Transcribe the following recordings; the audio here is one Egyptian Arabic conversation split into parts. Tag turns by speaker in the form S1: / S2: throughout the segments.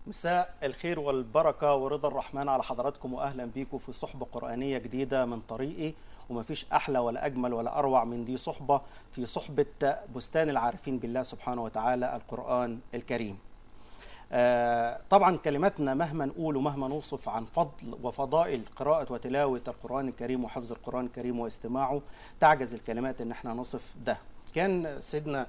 S1: مساء الخير والبركة ورضا الرحمن على حضراتكم وأهلا بيكم في صحبة قرآنية جديدة من طريقي ومفيش أحلى ولا أجمل ولا أروع من دي صحبة في صحبة بستان العارفين بالله سبحانه وتعالى القرآن الكريم آه، طبعا كلماتنا مهما نقول ومهما نوصف عن فضل وفضائل قراءة وتلاوة القرآن الكريم وحفظ القرآن الكريم واستماعه تعجز الكلمات ان احنا نصف ده كان سيدنا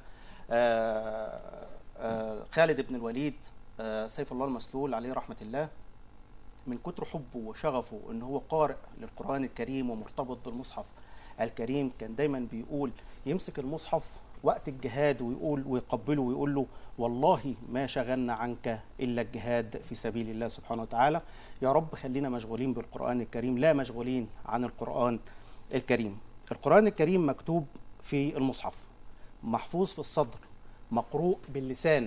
S1: آه، آه، خالد بن الوليد آه، سيف الله المسلول عليه رحمة الله من كتر حبه وشغفه ان هو قارئ للقرآن الكريم ومرتبط بالمصحف الكريم كان دايما بيقول يمسك المصحف وقت الجهاد ويقول ويقبله ويقول له والله ما شغلنا عنك الا الجهاد في سبيل الله سبحانه وتعالى يا رب خلينا مشغولين بالقرآن الكريم لا مشغولين عن القرآن الكريم القرآن الكريم مكتوب في المصحف محفوظ في الصدر مقروء باللسان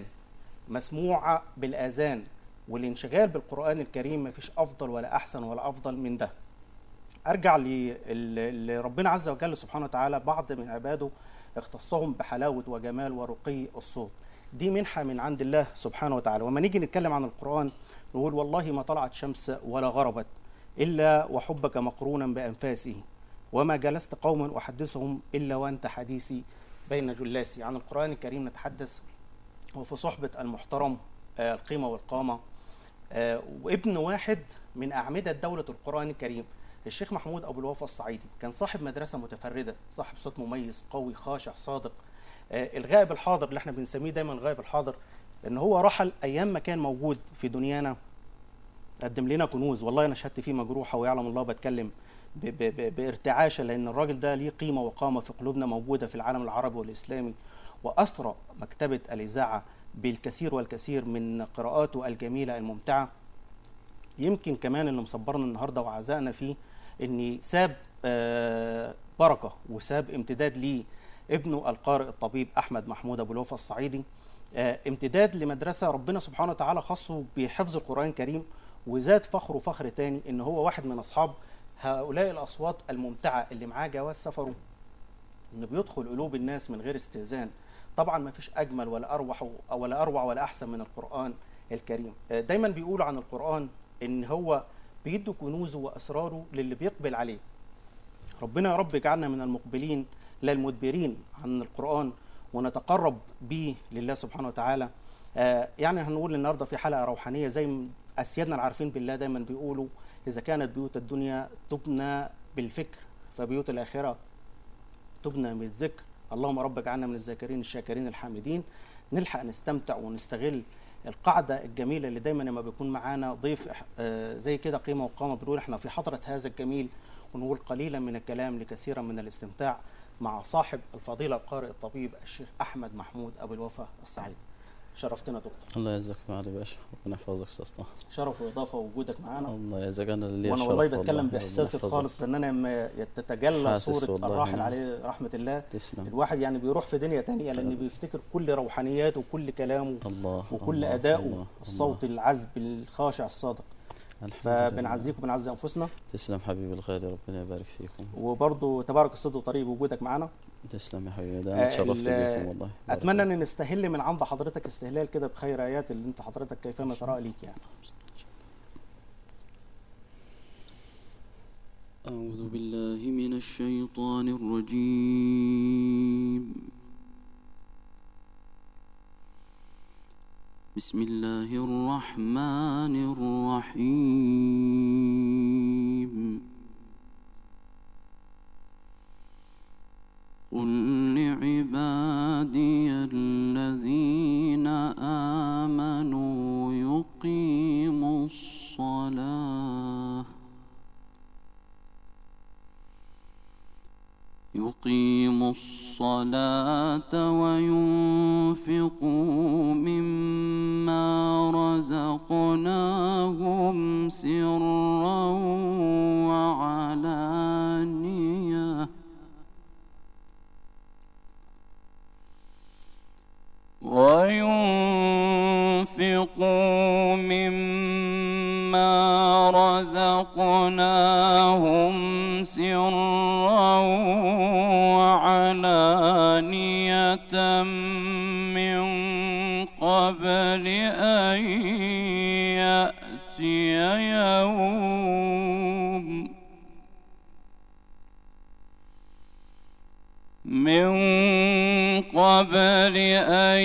S1: مسموع بالآذان والانشغال بالقرآن الكريم مفيش أفضل ولا أحسن ولا أفضل من ده أرجع ل- لربنا عز وجل سبحانه وتعالى بعض من عباده اختصهم بحلاوة وجمال ورقي الصوت دي منحة من عند الله سبحانه وتعالى وما نيجي نتكلم عن القرآن نقول والله ما طلعت شمس ولا غربت إلا وحبك مقرونا بأنفاسه وما جلست قوما أحدثهم إلا وأنت حديثي بين جلاسي عن القرآن الكريم نتحدث وفي صحبة المحترم آه، القيمة والقامة آه، وابن واحد من أعمدة دولة القرآن الكريم الشيخ محمود أبو الوفا الصعيدي كان صاحب مدرسة متفردة صاحب صوت مميز قوي خاشع صادق آه، الغائب الحاضر اللي احنا بنسميه دايما الغائب الحاضر لأن هو رحل أيام ما كان موجود في دنيانا قدم لنا كنوز والله أنا شهادتي فيه مجروحة ويعلم الله بتكلم ب- ب- ب- بارتعاشة لأن الراجل ده ليه قيمة وقامة في قلوبنا موجودة في العالم العربي والإسلامي وأثرى مكتبة الإذاعة بالكثير والكثير من قراءاته الجميلة الممتعة يمكن كمان اللي مصبرنا النهارده وعزائنا فيه ان ساب آه، بركه وساب امتداد ليه ابنه القارئ الطبيب احمد محمود ابو الوفا الصعيدي آه، امتداد لمدرسه ربنا سبحانه وتعالى خصه بحفظ القران الكريم وزاد فخره فخر تاني ان هو واحد من اصحاب هؤلاء الاصوات الممتعه اللي معاه جواز سفره انه بيدخل قلوب الناس من غير استئذان طبعا ما فيش اجمل ولا اروع ولا اروع ولا احسن من القران الكريم آه، دايما بيقولوا عن القران ان هو بيدي كنوزه واسراره للي بيقبل عليه ربنا يا رب يجعلنا من المقبلين لا المدبرين عن القران ونتقرب به لله سبحانه وتعالى آه، يعني هنقول النهارده في حلقه روحانيه زي ما اسيادنا العارفين بالله دايما بيقولوا اذا كانت بيوت الدنيا تبنى بالفكر فبيوت الاخره تبنى بالذكر اللهم رب اجعلنا من الذاكرين الشاكرين الحامدين نلحق نستمتع ونستغل القاعدة الجميلة اللي دايما لما بيكون معانا ضيف آه، زي كده قيمة وقامة بنقول احنا في حضرة هذا الجميل ونقول قليلا من الكلام لكثيرا من الاستمتاع مع صاحب الفضيلة القارئ الطبيب الشيخ أحمد محمود أبو الوفا السعيد شرفتنا دكتور
S2: الله يعزك معالي باشا ربنا يحفظك استاذ طه
S1: شرف وإضافة وجودك معانا
S2: الله يعزك انا اللي
S1: وانا
S2: الشرف
S1: والله بتكلم
S2: ربنا
S1: باحساسي
S2: يحفظك.
S1: خالص لان انا لما تتجلى
S2: حاسس
S1: صوره
S2: والله
S1: الراحل
S2: نعم.
S1: عليه رحمه الله
S2: تسلم
S1: الواحد يعني بيروح في دنيا تانية لان
S2: فعلا.
S1: بيفتكر كل روحانياته وكل كلامه
S2: الله
S1: وكل
S2: الله
S1: اداؤه
S2: الله
S1: الصوت العذب الخاشع الصادق
S2: الله. الحمد لله.
S1: فبنعزيكم وبنعزي انفسنا
S2: تسلم حبيبي الغالي ربنا يبارك فيكم
S1: وبرضه تبارك الصدق وطريق بوجودك معانا
S2: تسلم يا حبيبي ده
S1: آه،
S2: انا تشرفت
S1: ال-
S2: بيكم والله بارك
S1: اتمنى
S2: الله
S1: ان نستهل من عند حضرتك استهلال كده بخير ايات اللي انت حضرتك كيفما ترى ليك يعني
S3: أعوذ بالله من الشيطان الرجيم بسم الله الرحمن الرحيم قل لعبادي الذين آمنوا يقيموا الصلاة يقيموا الصلاة وينفقوا مما رزقناهم سرا وعلانية وينفقوا مما رزقناهم سرا وعلانية من قبل أن من قبل أن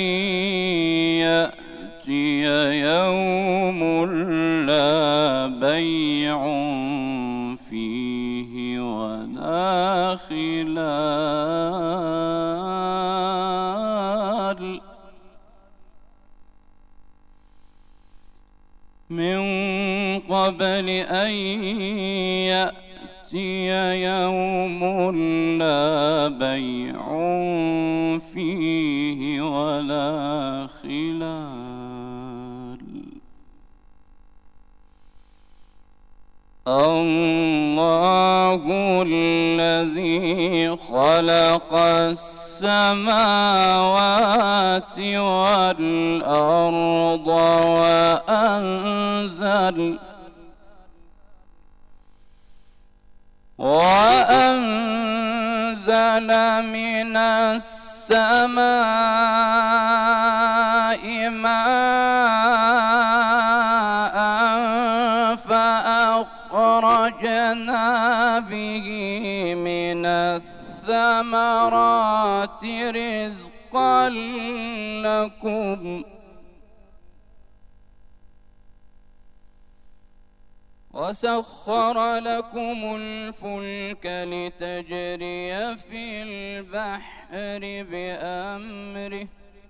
S3: يأتي يوم لا بيع فيه ولا خلال من قبل أن يأتي يوم لا بيع فيه ولا خلال الله الذي خلق السماوات والأرض وأنزل وأنزل من السماء ماء فأخرجنا به من الثمرات رزقا لكم وسخر لكم الفلك لتجري في البحر بأمره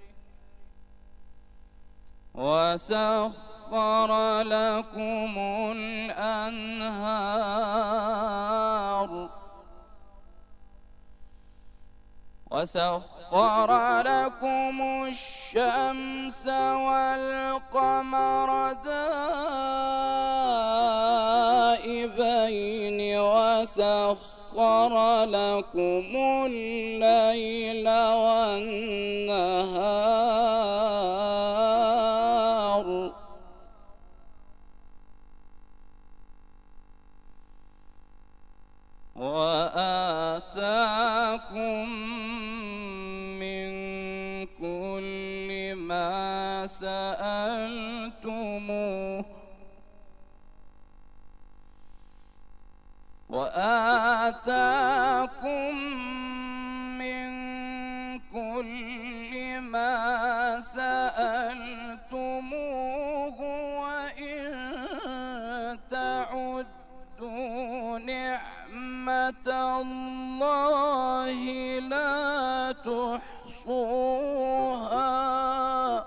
S3: وسخر لكم الأنهار وسخر لكم الشمس والقمر دائبين وسخر لكم الليل والنهار وآتاكم من كل ما سألتموه وآتاكم من كل ما سألتموه وإن تعدوا نعمة الله لا تحصوها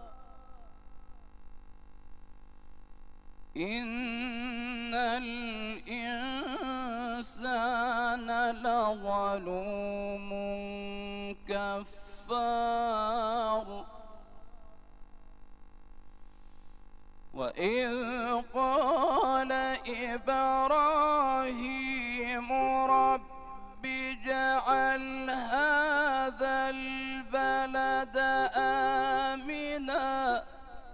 S3: إن الإنسان لظلوم كفار وإذ قال إبراهيم رب اجعل هذا البلد آمنا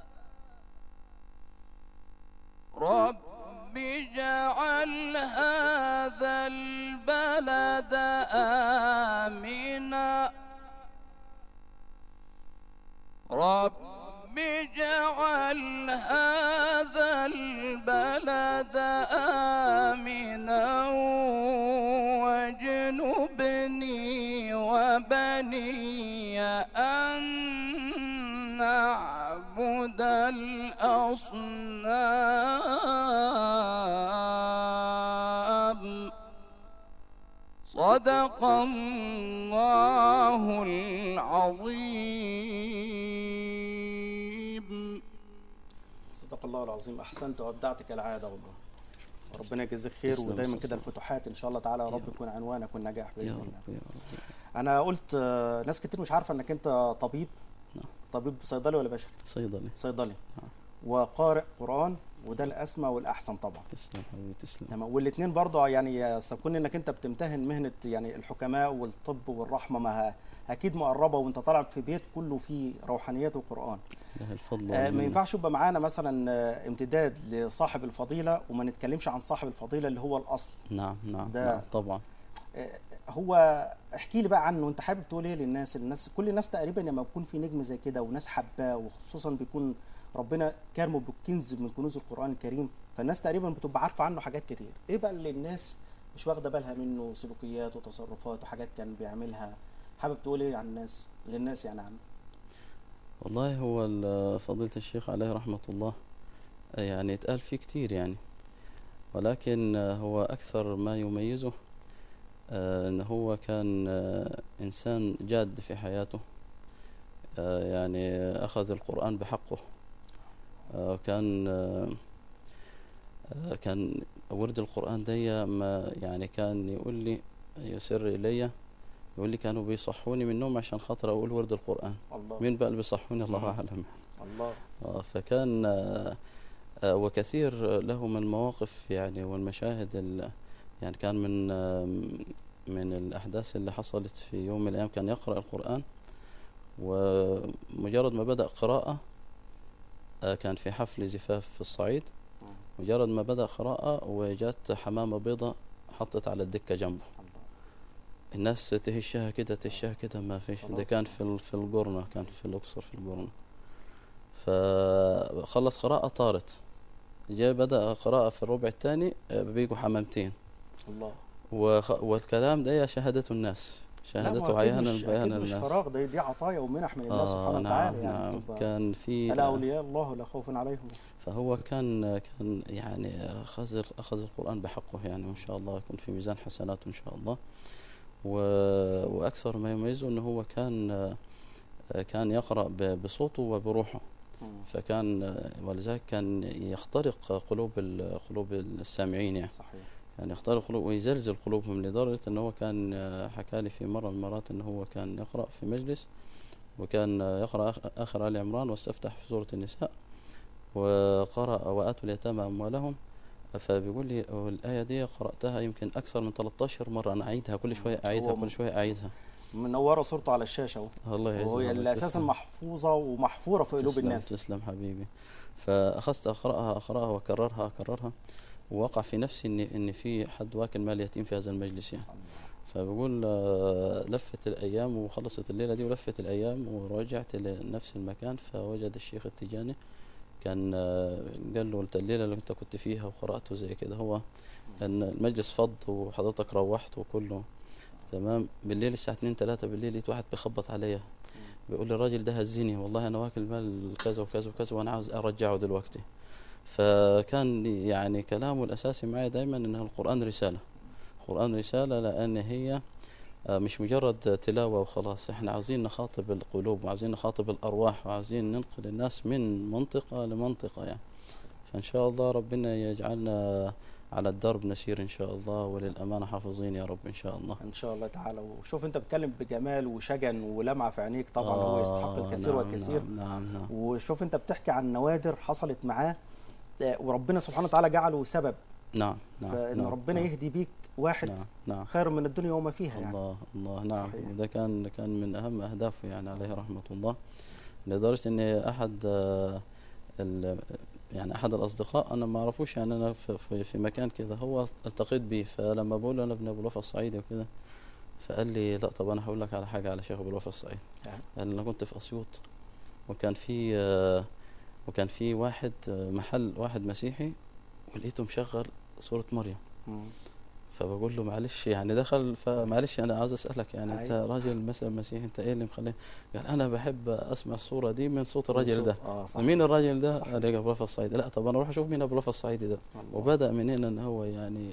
S3: رب اجعل هذا البلد آمنا رب اجعل هذا البلد آمنا واجنبني وبني أن نعبد الأصنام صدق الله العظيم
S1: صدق الله العظيم احسنت وابدعت كالعاده والله ربنا يجزيك خير
S2: تسلم
S1: ودايما
S2: أستاذ
S1: كده الفتوحات ان شاء الله تعالى يا رب
S2: يا رب.
S1: يكون عنوانك والنجاح
S2: يا
S1: باذن
S2: رب
S1: الله
S2: يا رب
S1: انا قلت آه، ناس كتير مش عارفه انك انت طبيب
S2: نعم.
S1: طبيب صيدلي ولا بشري
S2: صيدلي
S1: صيدلي
S2: نعم.
S1: وقارئ قران وده الاسمى والاحسن طبعا
S2: تسلم حبيبي تسلم
S1: تمام والاثنين برضه يعني سكون انك انت بتمتهن مهنه يعني الحكماء والطب والرحمه ما ه- اكيد مقربه وانت طالع في بيت كله فيه روحانيات وقران
S2: له الفضل
S1: آه، ما
S2: والمنة.
S1: ينفعش يبقى معانا مثلا آه، امتداد لصاحب الفضيله وما نتكلمش عن صاحب الفضيله اللي هو الاصل
S2: نعم نعم
S1: ده-
S2: نعم طبعا
S1: آه، هو احكي لي بقى عنه انت حابب تقول ايه للناس الناس كل الناس تقريبا لما يكون في نجم زي كده وناس حباه وخصوصا بيكون ربنا كرمه بكنز من كنوز القران الكريم فالناس تقريبا بتبقى عارفه عنه حاجات كتير ايه بقى اللي الناس مش واخده بالها منه سلوكيات وتصرفات وحاجات كان بيعملها حابب تقول ايه عن الناس للناس يعني عنه
S2: والله هو ال- فضيلة الشيخ عليه رحمة الله آه، يعني اتقال فيه كتير يعني ولكن آه، هو أكثر ما يميزه آه، إن هو كان آه، إنسان جاد في حياته آه، يعني أخذ القرآن بحقه آه، كان آه، آه، كان ورد القرآن دي ما يعني كان يقول لي يسر إلي يقول لي كانوا بيصحوني من النوم عشان خاطر أقول ورد القرآن
S1: الله
S2: مين بقى اللي بيصحوني الله
S1: مم.
S2: أعلم
S1: الله
S2: آه، فكان آه، آه، وكثير له من المواقف يعني والمشاهد ال- يعني كان من آه، من الأحداث اللي حصلت في يوم من الأيام كان يقرأ القرآن ومجرد ما بدأ قراءة آه، كان في حفل زفاف في الصعيد
S1: مم.
S2: مجرد ما بدأ قراءة وجات حمامة بيضة حطت على الدكة جنبه
S1: الله
S2: الناس تهشها كده تهشها كده ما فيش ده
S1: خلاص.
S2: كان في ال- في القرنة كان في الأقصر في القرنة فخلص قراءة طارت جاء بدأ قراءة في الربع الثاني بيجوا حمامتين
S1: الله
S2: وخ... والكلام ده شهادته الناس
S1: لا، ما هو
S2: شهادته
S1: أكيد
S2: عيانا
S1: مش-
S2: بيانا
S1: أكيد مش
S2: الناس
S1: فراغ دي دي عطايا ومنح من الله سبحانه
S2: نعم
S1: وتعالى يعني
S2: نعم
S1: بتبقى
S2: كان في
S1: ألا أولياء الله لا خوف عليهم
S2: فهو كان كان يعني أخذ أخذ القرآن بحقه يعني وإن شاء الله يكون في ميزان حسناته إن شاء الله و... وأكثر ما يميزه أنه هو كان كان يقرأ ب- بصوته وبروحه
S1: مم.
S2: فكان ولذلك كان يخترق قلوب ال- قلوب السامعين يعني
S1: صحيح
S2: كان يخترق قلوب ويزلزل قلوبهم لدرجة أنه هو كان حكى لي في مرة من المرات أنه هو كان يقرأ في مجلس وكان يقرأ آخ- آخر آل عمران واستفتح في سورة النساء وقرأ وآتوا اليتامى أموالهم فبيقول لي الآية دي قرأتها يمكن أكثر من 13 مرة أنا أعيدها كل شوية أعيدها
S1: هو
S2: كل شوية أعيدها
S1: منوره صورته على الشاشه اهو
S2: الله يعزه
S1: وهي
S2: الله
S1: اللي اساسا
S2: تسلم.
S1: محفوظه ومحفوره في قلوب
S2: تسلم
S1: الناس
S2: تسلم حبيبي فأخذت أقرأها أقرأها وأكررها أكررها ووقع في نفسي إن إن في حد واكل مال يتيم في هذا المجلس يعني فبقول آه، لفت الأيام وخلصت الليلة دي ولفت الأيام ورجعت لنفس المكان فوجد الشيخ التجاني كان آه، قال له انت الليلة اللي انت كنت فيها وقرأته زي كده هو ان المجلس فض وحضرتك روحت وكله تمام بالليل الساعة 2 3 بالليل لقيت واحد بيخبط عليا بيقول لي الراجل ده هزني والله انا واكل مال كذا وكذا وكذا وانا عاوز ارجعه دلوقتي فكان يعني كلامه الاساسي معي دايما ان القرآن رسالة القرآن رسالة لان هي آه، مش مجرد تلاوة وخلاص احنا عاوزين نخاطب القلوب وعاوزين نخاطب الأرواح وعاوزين ننقل الناس من منطقة لمنطقة يعني فإن شاء الله ربنا يجعلنا على الدرب نسير إن شاء الله وللأمانة حافظين يا رب إن شاء الله
S1: ان شاء الله تعالى وشوف انت بتتكلم بجمال وشجن ولمعه في عينيك طبعا هو يستحق
S2: آه،
S1: الكثير
S2: نعم
S1: والكثير
S2: نعم نعم, نعم.
S1: وشوف انت بتحكي عن نوادر حصلت معاه آه، وربنا سبحانه وتعالى جعله سبب
S2: نعم نعم
S1: فان
S2: نعم
S1: ربنا
S2: نعم
S1: يهدي بيك واحد
S2: نعم نعم
S1: خير من الدنيا وما فيها يعني
S2: الله الله نعم
S1: صحيح.
S2: وده كان كان من أهم أهدافه يعني عليه رحمة الله لدرجة إن أحد آه، ال- يعني أحد الأصدقاء أنا ما أعرفوش يعني أنا في, في, في مكان كده هو التقيت بيه فلما بقول له أنا ابن أبو الوفا الصعيدي وكده فقال لي لا طب أنا هقول لك على حاجة على شيخ أبو الوفا الصعيدي
S1: يعني.
S2: قال أنا كنت في أسيوط وكان في آه، وكان في واحد آه، محل واحد مسيحي ولقيته مشغل سورة مريم
S1: مم.
S2: فبقول له معلش يعني دخل فمعلش انا عاوز اسالك يعني انت
S1: أيوة.
S2: راجل مثلا مسيحي انت ايه اللي مخليه قال انا بحب اسمع الصوره دي من صوت الراجل ده
S1: اه صح
S2: مين الراجل ده؟
S1: صح.
S2: قال لي ابو الوفا الصعيدي لا طب انا اروح اشوف مين ابو الوفا الصعيدي ده
S1: الله.
S2: وبدا من هنا ان هو يعني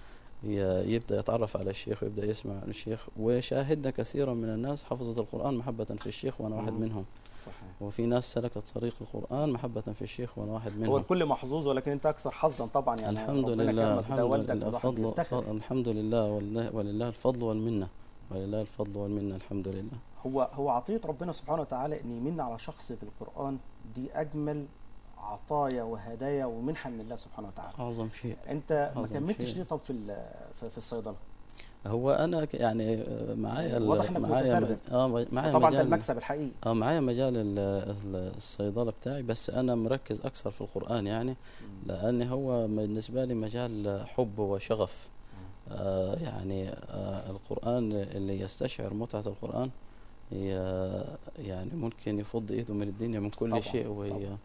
S2: ي- يبدا يتعرف على الشيخ ويبدا يسمع عن الشيخ وشاهدنا كثيرا من الناس حفظت القران محبه في الشيخ وانا واحد
S1: مم.
S2: منهم
S1: صحيح
S2: وفي ناس سلكت طريق القران محبه في الشيخ وانا واحد
S1: هو
S2: منهم
S1: الكل محظوظ ولكن انت اكثر حظا طبعا يعني
S2: الحمد
S1: ربنا
S2: لله
S1: كرمك، ده
S2: الحمد
S1: والدك
S2: لله
S1: والواحد
S2: فضل
S1: بيفتخر.
S2: ف- الحمد لله ولله, ولله الفضل والمنة ولله الفضل والمنة الحمد لله
S1: هو هو عطيه ربنا سبحانه وتعالى ان يمن على شخص بالقران دي اجمل عطايا وهدايا ومنحه من الله سبحانه وتعالى
S2: أعظم شيء
S1: انت ما
S2: أعظم
S1: كملتش
S2: شيء.
S1: ليه طب في ال- في, في الصيدله
S2: هو أنا ك- يعني آه، معايا ال-
S1: واضح إنك
S2: معايا
S1: متفرغ.
S2: م- اه م- معايا
S1: طبعا ده
S2: مجال
S1: المكسب الحقيقي
S2: اه معايا مجال ال- ال- الصيدلة بتاعي بس أنا مركز أكثر في القرآن يعني لأن هو بالنسبة لي مجال حب وشغف آه يعني آه القرآن اللي يستشعر متعة القرآن ي- يعني ممكن يفض ايده من الدنيا من كل
S1: طبعاً،
S2: شيء وهي
S1: طبعاً.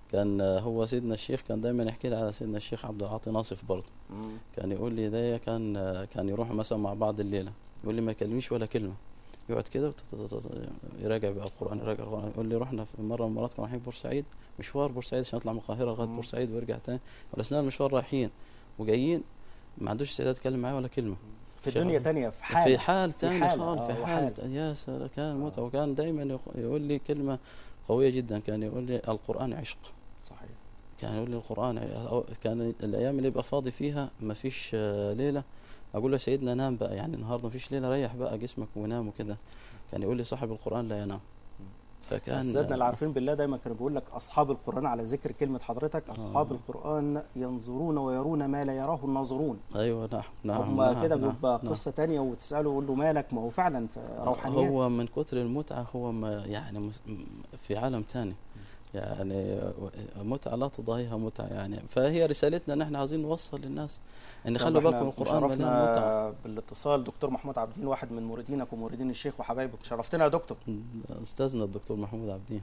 S2: كان آه، هو سيدنا الشيخ كان دايما يحكي لي على سيدنا الشيخ عبد العاطي ناصف برضه
S1: مم.
S2: كان يقول لي ده كان آه، كان يروح مثلا مع بعض الليله يقول لي ما يكلمنيش ولا كلمه يقعد كده وت- ت- ت- ت- يراجع بقى القران يراجع القران يقول لي رحنا في مره من المرات كنا رايحين بورسعيد مشوار بورسعيد عشان نطلع من القاهره لغايه
S1: مم.
S2: بورسعيد ويرجع تاني والاثناء المشوار رايحين وجايين ما عندوش استعداد يتكلم معايا ولا كلمه
S1: في
S2: شيخ
S1: دنيا
S2: عبد-
S1: تانية في حال
S2: في حال تاني
S1: حالة،
S2: خالص
S1: آه،
S2: في
S1: وحالة.
S2: حال يا سلام كان متعة وكان دايما يخ- يقول لي كلمة قوية جدا كان يقول لي القرآن عشق
S1: صحيح
S2: كان يقول لي القرآن ع- كان الأيام اللي يبقى فاضي فيها ما فيش آه، ليلة أقول له يا سيدنا نام بقى يعني النهاردة ما فيش ليلة ريح بقى جسمك ونام وكده كان يقول لي صاحب القرآن لا ينام فكان
S1: سيدنا اللي عارفين بالله دايما كانوا بيقول لك اصحاب القران على ذكر كلمه حضرتك اصحاب
S2: آه. القرآن
S1: القران ينظرون ويرون ما لا يراه الناظرون
S2: أيوة نعم نعم
S1: هم
S2: نعم
S1: كده
S2: نعم
S1: بيبقى
S2: نعم.
S1: قصه تانية وتساله يقول له مالك ما هو فعلا في روحانيات
S2: هو من كتر المتعة هو ما يعني مس- م- في عالم تاني يعني متعة لا تضاهيها متعة يعني فهي رسالتنا ان احنا عايزين نوصل للناس ان
S1: طب
S2: خلوا
S1: إحنا
S2: بالكم القرآن مليان متعة
S1: شرفنا بالاتصال دكتور محمود عابدين واحد من موردينك وموردين الشيخ وحبايبك شرفتنا يا دكتور
S2: استاذنا الدكتور محمود عبدين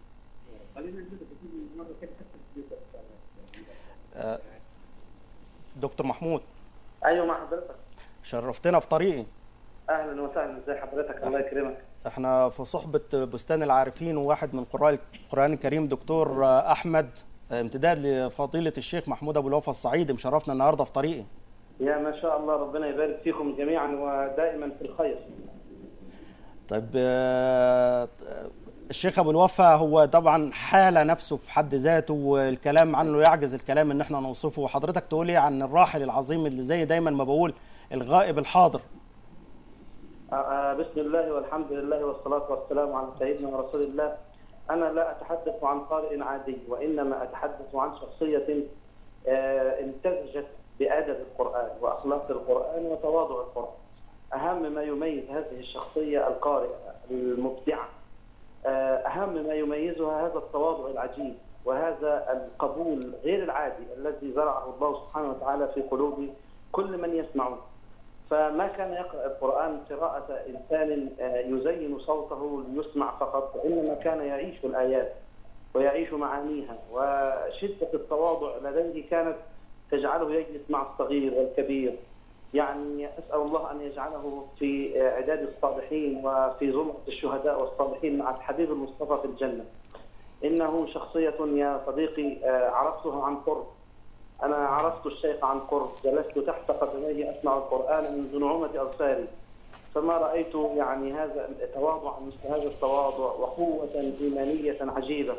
S1: آه، دكتور محمود
S4: ايوه مع حضرتك
S1: شرفتنا في طريقي
S4: اهلا وسهلا ازي حضرتك الله يكرمك
S1: احنا في صحبة بستان العارفين وواحد من قراء القرآن الكريم دكتور آه، أحمد آه، امتداد لفضيلة الشيخ محمود أبو الوفا الصعيدي مشرفنا النهاردة في طريقي
S4: يا ما شاء الله ربنا يبارك فيكم جميعا ودائما في الخير
S1: طيب آه، الشيخ أبو الوفا هو طبعا حالة نفسه في حد ذاته والكلام عنه يعجز الكلام إن احنا نوصفه وحضرتك تقول إيه عن الراحل العظيم اللي زي دايما ما بقول الغائب الحاضر
S4: آه، آه، بسم الله والحمد لله والصلاة والسلام على سيدنا ورسول الله أنا لا أتحدث عن قارئ عادي وإنما أتحدث عن شخصية آه، امتزجت بأدب القرآن وأخلاق القرآن وتواضع القرآن أهم ما يميز هذه الشخصية القارئة المبدعة آه، أهم ما يميزها هذا التواضع العجيب وهذا القبول غير العادي الذي زرعه الله سبحانه وتعالى في قلوب كل من يسمعون فما كان يقرأ القرآن قراءة إنسان آه، يزين صوته ليسمع فقط وإنما كان يعيش الآيات ويعيش معانيها وشدة التواضع لديه كانت تجعله يجلس مع الصغير والكبير يعني أسأل الله أن يجعله في آه، عداد الصالحين وفي زمرة الشهداء والصالحين مع الحبيب المصطفى في الجنة إنه شخصية يا صديقي آه، عرفتها عن قرب أنا عرفت الشيخ عن قرب جلست تحت قدميه أسمع القرآن من نعومة أظفاري فما رأيت يعني هذا تواضعا مثل هذا التواضع وقوة إيمانية عجيبة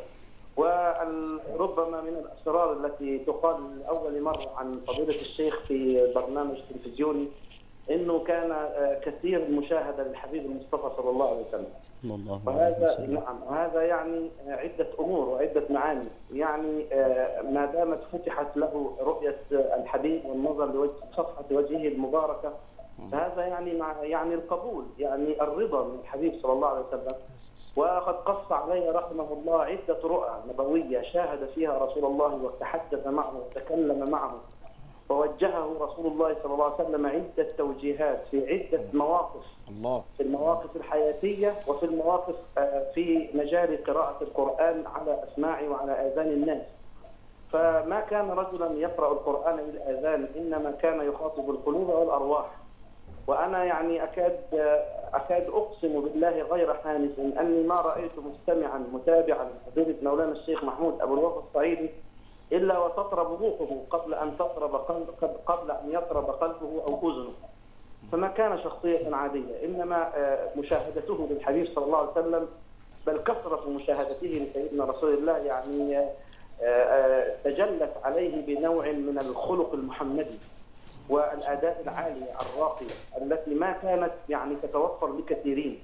S4: وربما من الأسرار التي تقال لأول مرة عن فضيلة الشيخ في برنامج تلفزيوني انه كان آه، كثير المشاهده للحبيب المصطفى صلى الله عليه وسلم
S2: صلى الله عليه
S4: وهذا
S2: وسلم
S4: نعم وهذا يعني عدة أمور وعدة معاني يعني آه، ما دامت فتحت له رؤية الحبيب والنظر لوجه صفحة وجهه المباركة فهذا يعني مع يعني القبول يعني الرضا من الحبيب صلى الله عليه وسلم وقد قص عليه رحمه الله عدة رؤى نبوية شاهد فيها رسول الله وتحدث معه وتكلم معه ووجهه رسول الله صلى الله عليه وسلم عدة توجيهات في عدة مواقف
S1: الله
S4: في المواقف الحياتية وفي المواقف آه، في مجال قراءة القرآن على أسماع وعلى آذان الناس فما كان رجلا يقرأ القرآن بالآذان إنما كان يخاطب القلوب والأرواح وأنا يعني أكاد آه، أكاد أقسم بالله غير حانس أني ما رأيت مستمعا متابعا فضيلة مولانا الشيخ محمود أبو الوفا الصعيدي إلا وتطرب روحه قبل أن تطرب قلب قبل أن يطرب قلبه أو أذنه فما كان شخصية عادية إنما آه، مشاهدته للحبيب صلى الله عليه وسلم بل كثرة مشاهدته لسيدنا رسول الله يعني آه، آه، تجلت عليه بنوع من الخلق المحمدي والآداء العالية الراقية التي ما كانت يعني تتوفر لكثيرين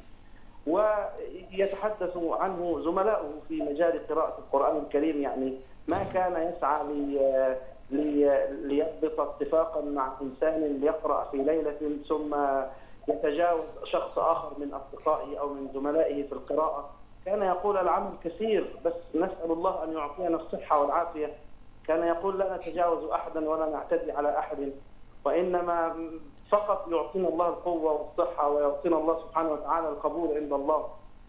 S4: ويتحدث عنه زملاؤه في مجال قراءة القرآن الكريم يعني ما كان يسعى لي لي- ليضبط اتفاقا مع انسان ليقرا في ليله ثم يتجاوز شخص اخر من اصدقائه او من زملائه في القراءه كان يقول العمل كثير بس نسال الله ان يعطينا الصحه والعافيه كان يقول لا نتجاوز احدا ولا نعتدي على احد وانما فقط يعطينا الله القوه والصحه ويعطينا الله سبحانه وتعالى القبول عند الله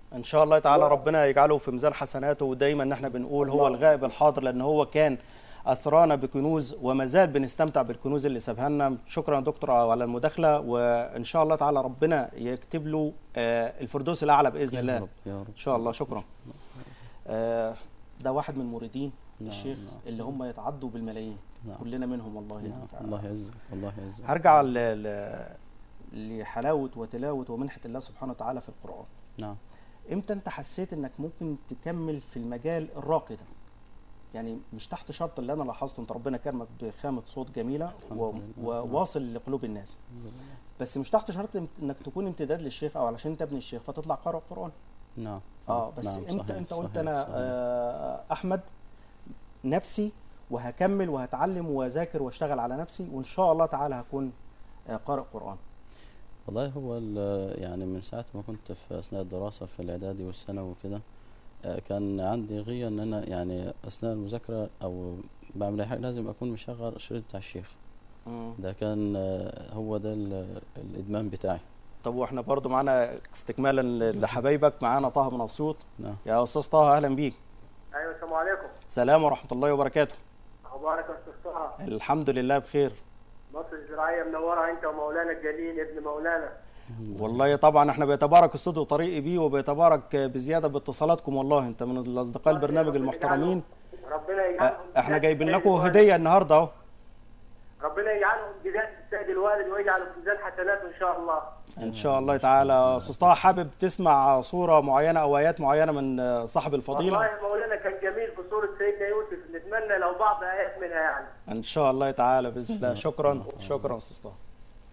S1: ان شاء الله تعالى ربنا يجعله في ميزان حسناته ودايما ان احنا بنقول هو الغائب الحاضر لان هو كان اثرانا بكنوز وما زال بنستمتع بالكنوز اللي سابها لنا شكرا يا دكتور على المداخله وان شاء الله تعالى ربنا يكتب له آه، الفردوس الاعلى باذن
S2: يا
S1: الله
S2: رب يا رب
S1: ان شاء الله شكرا آه، ده واحد من مريدين
S2: نعم،
S1: الشيخ
S2: نعم.
S1: اللي هم يتعدوا بالملايين
S2: نعم.
S1: كلنا منهم والله
S2: نعم.
S1: يعني.
S2: الله يعزك الله يعزك
S1: هرجع ل... ل... لحلاوه وتلاوه ومنحه الله سبحانه وتعالى في القران
S2: نعم
S1: امتى انت حسيت انك ممكن تكمل في المجال الراقي ده يعني مش تحت شرط اللي انا لاحظته انت ربنا كرمك بخامه صوت جميله
S2: الحمد
S1: و...
S2: لله.
S1: وواصل لقلوب الناس بس مش تحت شرط انك تكون امتداد للشيخ او علشان انت ابن الشيخ فتطلع قارئ قران
S2: نعم
S1: اه بس
S2: نعم،
S1: امتى
S2: صحيح،
S1: انت قلت
S2: صحيح،
S1: انا
S2: صحيح.
S1: آه احمد نفسي وهكمل وهتعلم واذاكر واشتغل على نفسي وان شاء الله تعالى هكون آه قارئ قران
S2: والله هو ال- يعني من ساعة ما كنت في أثناء الدراسة في الإعدادي والثانوي وكده آه، كان عندي غية إن أنا يعني أثناء المذاكرة أو بعمل أي حاجة لازم أكون مشغل الشريط بتاع الشيخ
S1: مم.
S2: ده كان آه، هو ده ال- الإدمان بتاعي
S1: طب واحنا برضو معانا استكمالا ل- لحبايبك معانا طه من اسيوط
S2: نعم
S1: يا استاذ طه اهلا بيك
S5: ايوه السلام عليكم
S1: سلام ورحمه الله وبركاته
S5: اخبارك يا استاذ طه
S1: الحمد لله بخير
S5: مصر الزراعيه منوره انت ومولانا الجليل ابن مولانا
S1: والله طبعا احنا بيتبارك استوديو طريقي بيه وبيتبارك بزياده باتصالاتكم والله انت من الاصدقاء البرنامج المحترمين
S5: ربنا
S1: اه،
S5: يجعلهم
S1: احنا
S5: جزاء
S1: جايبين
S5: السيد
S1: لكم
S5: الوالد.
S1: هديه النهارده اهو
S5: ربنا يجعلهم جزاء السيد الوالد ويجعل في ميزان حسناته ان شاء الله
S1: ان شاء الله تعالى استاذ طه حابب تسمع صوره معينه او ايات معينه من اه، صاحب الفضيله
S5: والله مولانا كان جميل في سوره سيدنا يوسف نتمنى لو بعض ايات منها يعني
S1: ان شاء الله تعالى باذن الله شكرا شكرا استاذ طه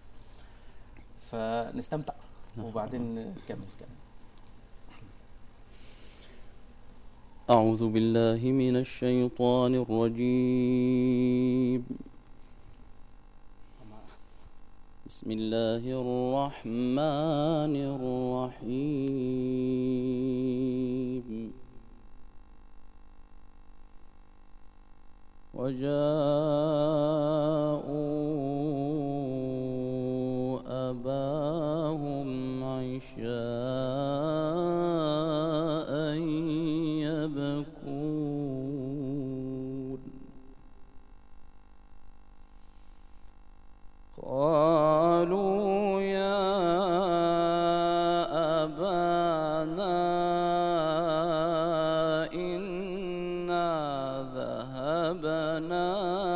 S1: فنستمتع وبعدين نكمل كلام
S2: أعوذ بالله من الشيطان الرجيم بسم الله الرحمن الرحيم وجاءوا أباهم عشاء يبكون قالوا يا أبانا إنا ذهبنا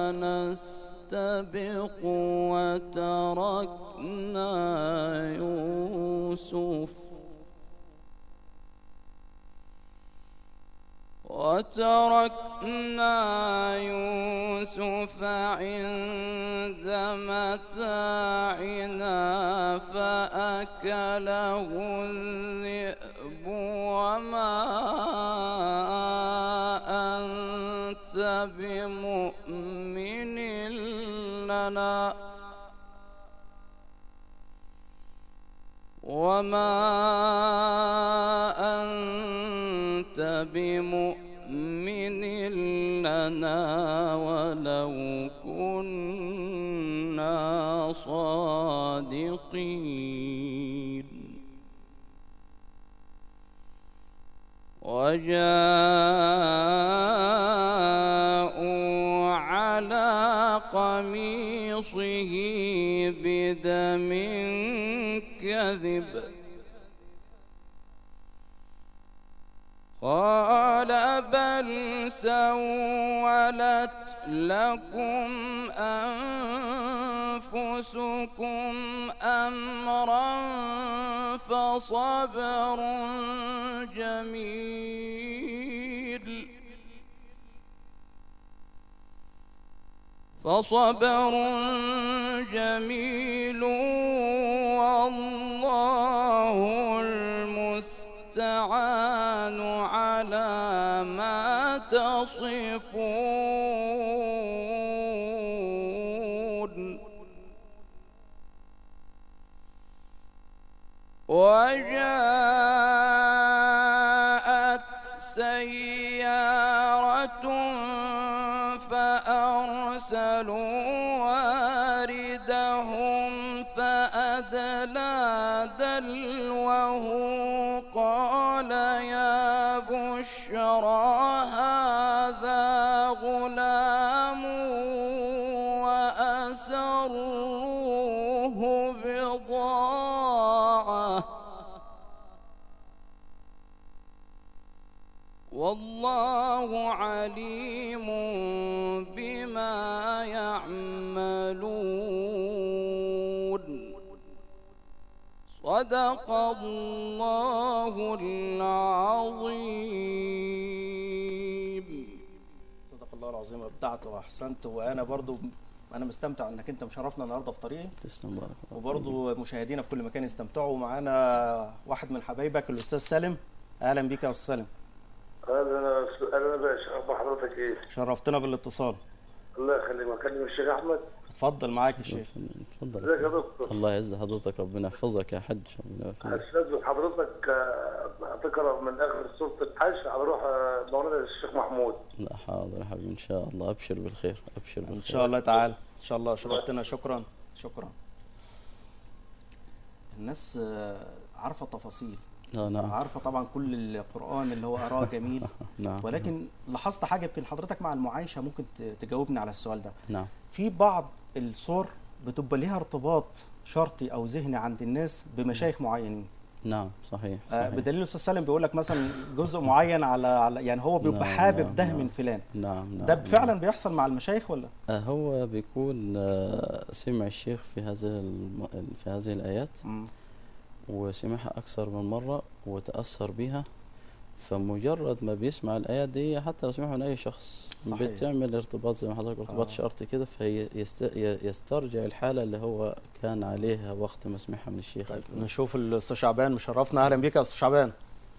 S2: نستبق وتركنا يوسف وتركنا يوسف عند متاعنا فأكله الذئب وما أنت بمؤمن لنا وما أنت بمؤمن لنا ولو كنا صادقين وجاءوا على قميصه بدم كذب قال بل سولت لكم أنفسكم أمرا فصبر جميل فصبر جميل والله المستعان على ما تصفون وجاءت سيارة فأرسلوا واردهم فأدلى دلوه قال
S3: بشرى هذا غلام وأسروه بضاعة والله عليم بما يعملون صدق الله العظيم
S1: صدق الله العظيم ابدعت واحسنت وانا برضو انا مستمتع انك انت مشرفنا النهارده في طريقي
S2: تسلم بارك الله فيك.
S1: وبرضو مشاهدينا في كل مكان يستمتعوا معانا واحد من حبايبك الاستاذ سالم اهلا بيك يا استاذ سالم
S6: اهلا اهلا باشا اخبار حضرتك ايه؟
S1: شرفتنا بالاتصال
S6: الله يخليك اكلم الشيخ احمد
S1: اتفضل معاك يا شيخ
S2: تفضل
S6: ازيك يا دكتور؟
S2: الله يعز حضرتك ربنا يحفظك يا حج ربنا يوفقك.
S6: استاذ حضرتك آه، هتقرا من اخر سوره الحج هنروح آه، مولانا الشيخ محمود
S2: لا حاضر يا حبيبي ان شاء الله ابشر بالخير ابشر بالخير
S1: ان شاء الله تعالى ان شاء الله شرفتنا شكرا شكرا الناس آه، عارفه التفاصيل
S2: آه نعم
S1: عارفه طبعا كل القران اللي هو قراه جميل
S2: نعم
S1: ولكن لاحظت حاجه يمكن حضرتك مع المعايشه ممكن ت- تجاوبني على السؤال ده
S2: نعم
S1: في بعض الصور بتبقى ليها ارتباط شرطي او ذهني عند الناس بمشايخ معينين
S2: نعم صحيح
S1: آه،
S2: صحيح
S1: بدليل الاستاذ سالم بيقول لك مثلا جزء معين على على يعني هو بيبقى
S2: نعم،
S1: حابب
S2: نعم،
S1: ده
S2: نعم.
S1: من فلان
S2: نعم نعم
S1: ده
S2: نعم.
S1: فعلا بيحصل مع المشايخ ولا
S2: آه، هو بيكون آه، سمع الشيخ في هذه الم... في هذه الآيات
S1: مم.
S2: وسمعها أكثر من مرة وتأثر بها فمجرد ما بيسمع الآيات دي حتى لو سمعها من أي شخص
S1: صحيح.
S2: بتعمل ارتباط زي ما حضرتك ارتباط
S1: آه.
S2: شرطي كده فهي يست... ي- يسترجع الحالة اللي هو كان عليها وقت ما سمعها من الشيخ
S1: طيب نشوف الاستاذ شعبان مشرفنا اهلا بيك يا استاذ شعبان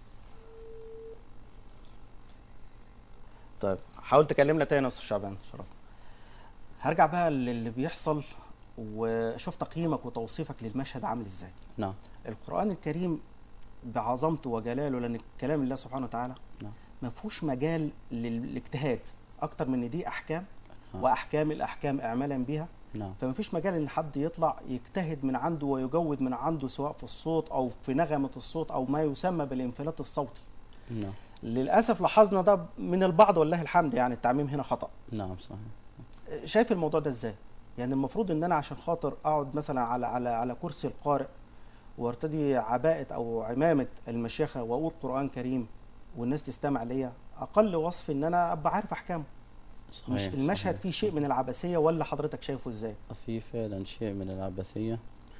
S1: طيب حاول تكلمنا تاني يا استاذ شعبان شرف هرجع بقى للي بيحصل وشوف تقييمك وتوصيفك للمشهد عامل ازاي
S2: نعم
S1: القرآن الكريم بعظمته وجلاله لأن كلام الله سبحانه وتعالى
S2: نعم.
S1: ما فيهوش مجال للاجتهاد أكتر من إن دي أحكام
S2: نعم.
S1: وأحكام الأحكام إعمالا بها
S2: نعم
S1: فما فيش مجال إن حد يطلع يجتهد من عنده ويجود من عنده سواء في الصوت أو في نغمة الصوت أو ما يسمى بالانفلات الصوتي
S2: نعم
S1: للأسف لاحظنا ده من البعض والله الحمد يعني التعميم هنا خطأ
S2: نعم صحيح
S1: شايف الموضوع ده ازاي؟ يعني المفروض ان انا عشان خاطر اقعد مثلا على على على كرسي القارئ وارتدي عباءة او عمامة المشيخة واقول قرآن كريم والناس تستمع ليا اقل وصف ان انا ابقى عارف احكامه
S2: صحيح
S1: مش المشهد
S2: صحيح،
S1: فيه شيء من العبثية ولا حضرتك شايفه ازاي؟
S2: في فعلا شيء من العبثية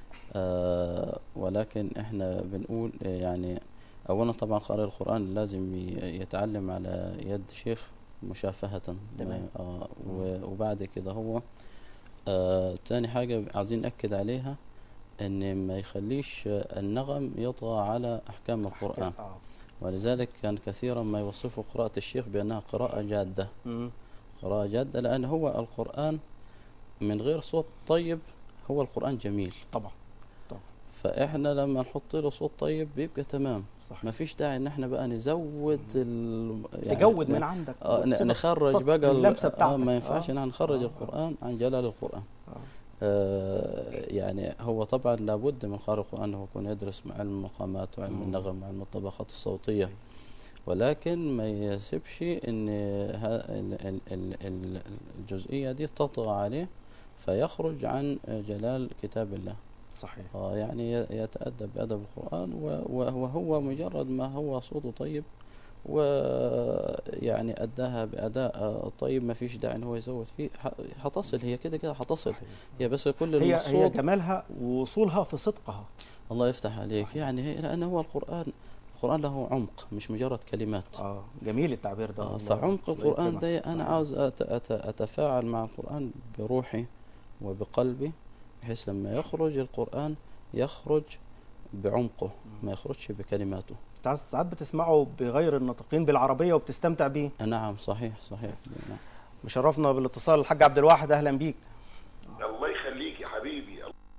S2: آه ولكن احنا بنقول آه، يعني اولا طبعا قارئ القرآن لازم ي- يتعلم على يد شيخ مشافهة
S1: تمام.
S2: آه و- وبعد كده هو آه تاني حاجة عايزين نأكد عليها ان ما يخليش آه، النغم يطغى على احكام القرآن
S1: اه
S2: ولذلك كان كثيرا ما يوصف قراءة الشيخ بأنها قراءة جادة
S1: مم.
S2: قراءة جادة لأن هو القرآن من غير صوت طيب هو القرآن جميل
S1: طبعا
S2: فإحنا لما نحط له صوت طيب بيبقى تمام
S1: صح
S2: ما فيش داعي إن إحنا بقى نزود ال...
S1: تجود
S2: ن-
S1: من عندك
S2: آه ن-
S1: وتسيبك
S2: نخرج
S1: تحط
S2: بقى ال-
S1: اللمسة
S2: آه
S1: بتاعتك
S2: ما ينفعش
S1: آه.
S2: إن إحنا نخرج
S1: آه.
S2: القرآن عن جلال القرآن
S1: آه.
S2: آه يعني هو طبعا لابد من قارئ القرآن أنه يكون يدرس مع علم المقامات وعلم
S1: مم.
S2: النغم وعلم الطبقات الصوتية ولكن ما يسيبش ان ها- ال- ال- ال- ال- الجزئية دي تطغى عليه فيخرج عن جلال كتاب الله
S1: صحيح
S2: آه يعني ي- يتأدب بأدب القرآن و- و- وهو مجرد ما هو صوته طيب ويعني أداها بأداء آه، طيب ما فيش داعي إن هو يزود فيه ح- حتصل هي كده كده حتصل
S1: صحيح.
S2: هي بس كل
S1: هي هي
S2: المقصود
S1: جمالها ووصولها في صدقها
S2: الله يفتح عليك
S1: صحيح.
S2: يعني هي لأن هو القرآن القرآن له عمق مش مجرد كلمات
S1: اه جميل التعبير ده
S2: آه،
S1: والله.
S2: فعمق
S1: الله
S2: القرآن
S1: يكرمك.
S2: ده أنا
S1: صحيح.
S2: عاوز أت أت أتفاعل مع القرآن بروحي وبقلبي بحيث لما يخرج القرآن يخرج بعمقه ما يخرجش بكلماته
S1: ساعات ساعات بتسمعه بغير الناطقين بالعربية وبتستمتع بيه
S2: نعم صحيح صحيح نعم.
S1: مشرفنا بالاتصال الحاج عبد الواحد اهلا بيك
S6: الله يخليك يا حبيبي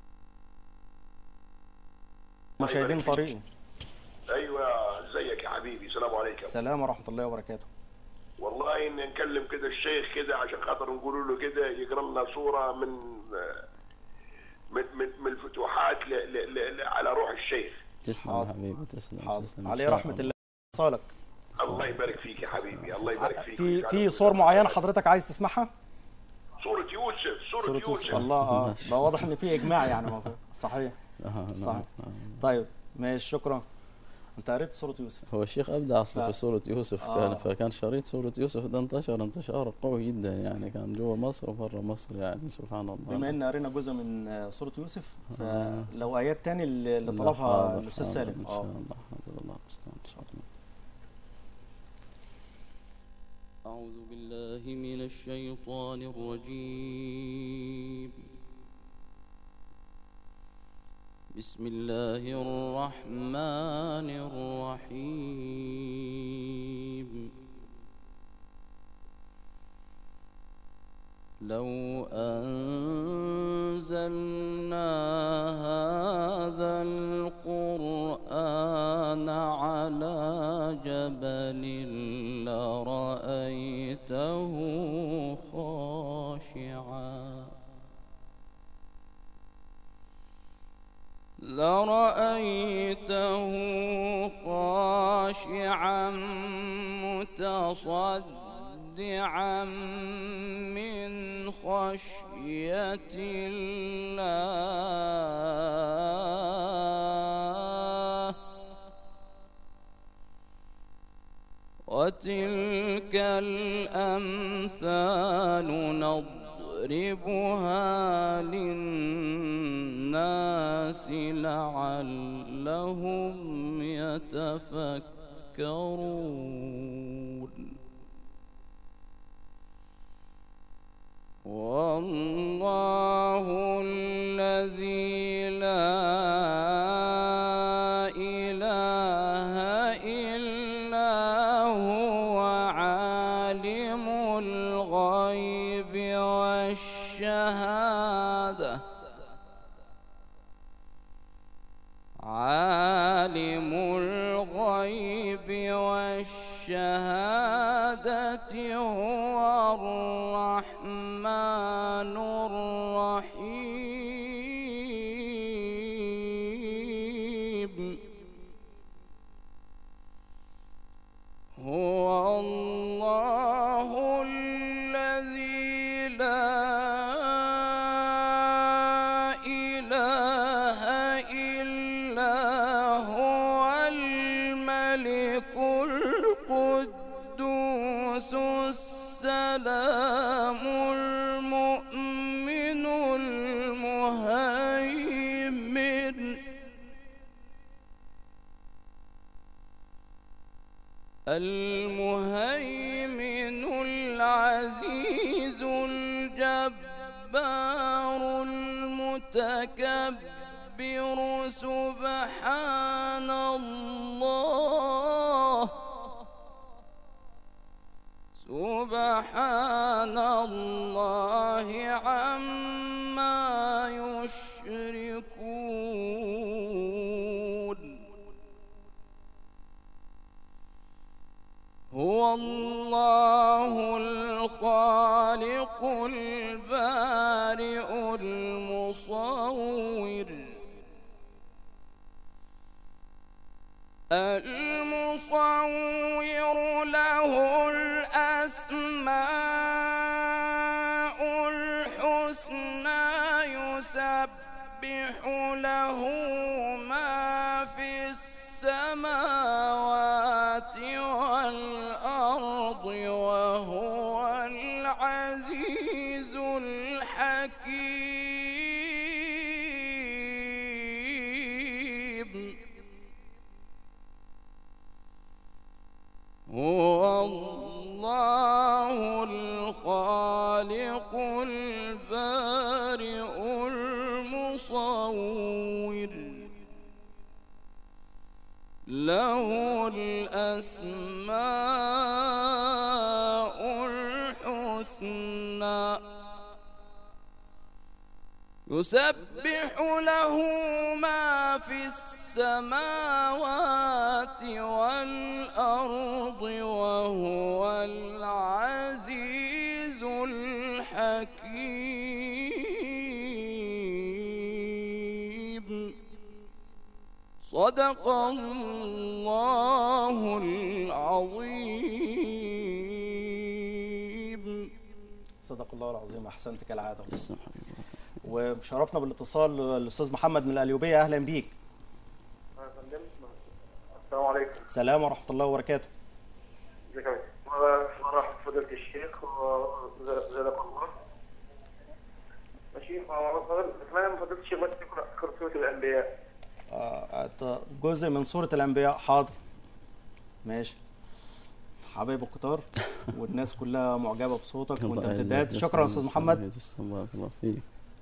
S1: مشاهدين
S6: يبارك فيك.
S1: طريقي
S6: ايوه ازيك يا حبيبي السلام عليكم
S1: السلام ورحمة الله وبركاته
S6: والله ان نكلم كده الشيخ كده عشان خاطر نقول له كده يقرا لنا صوره من من من, من الفتوحات ل ل ل على روح الشيخ
S2: تسلم يا
S1: حاضر.
S2: حبيبي تسلم
S1: حاضر
S2: تسلم إن
S1: عليه
S2: شاء
S1: رحمة الله اتصالك
S6: الله يبارك فيك يا حبيبي الله يبارك فيك
S1: في
S6: ويجعلك
S1: في
S6: من
S1: صور معينه حضرتك عايز تسمعها
S6: سورة يوسف سورة,
S1: صورة
S6: يوسف,
S1: يوسف الله اه
S2: ماشي.
S1: ده واضح ان في اجماع يعني موجود صحيح
S2: آه نعم
S1: صحيح.
S2: نعم.
S1: طيب ماشي شكرا انت قريت صوره يوسف
S2: هو الشيخ ابدع اصلا
S1: لا.
S2: في سوره يوسف
S1: آه.
S2: كان فكان شريط سوره يوسف ده انتشر انتشار قوي جدا يعني كان جوا مصر وبره مصر يعني سبحان الله
S1: بما ان قرينا جزء من آه، سوره يوسف
S2: آه.
S1: فلو ايات تاني اللي اللي
S2: لا،
S1: طلبها
S2: حاضر،
S1: الاستاذ
S2: حاضر
S1: سالم
S2: ان شاء
S1: اه
S2: الله حاضر الله المستعان ان شاء الله أعوذ بالله من الشيطان الرجيم بسم الله الرحمن الرحيم لو أنزلنا هذا القرآن على جبل لرأيته خاشعا لرأيته خاشعا متصدعا من خشية الله وتلك الأمثال نضربها للناس لعلهم يتفكرون والله الذي لا إله إلا هو عالم الغيب والشهادة عالم الغيب والشهادة هو الرحمن الرحيم هو الله الذي لا إله إلا هو الملك القدوس السلام المؤمن المهيمن المهيمن العزيز الجبار المتكبر سبحان الله سبحان الله عما يشركون هو الله الخالق البارئ المصور المصور له الأسماء الحسنى يسبح له ما في السماوات والأرض وهو العزيز الحكيم هو الله الخالق البارئ المصور له الأسماء الحسنى يسبح له ما في السماوات والأرض وهو العزيز الحكيم صدق الله العظيم
S1: الله العظيم احسنت كالعاده
S2: تسلم حبيبي
S1: وشرفنا بالاتصال الاستاذ محمد من القليوبيه اهلا بيك
S5: السلام عليكم
S1: سلام ورحمه الله وبركاته
S5: ازيك يا مرحبا فضيلة الشيخ وجزاك الله ماشي اتمنى من فضيلة الشيخ بس تقرا اخر سورة الانبياء
S1: آه، ت- جزء من سوره الانبياء حاضر ماشي حبايب الكتار والناس كلها معجبه بصوتك وانت
S2: الله
S1: امتداد
S2: يعزك.
S1: شكرا
S2: تسلم،
S1: استاذ محمد
S2: تسلم، تسلم بارك الله فيك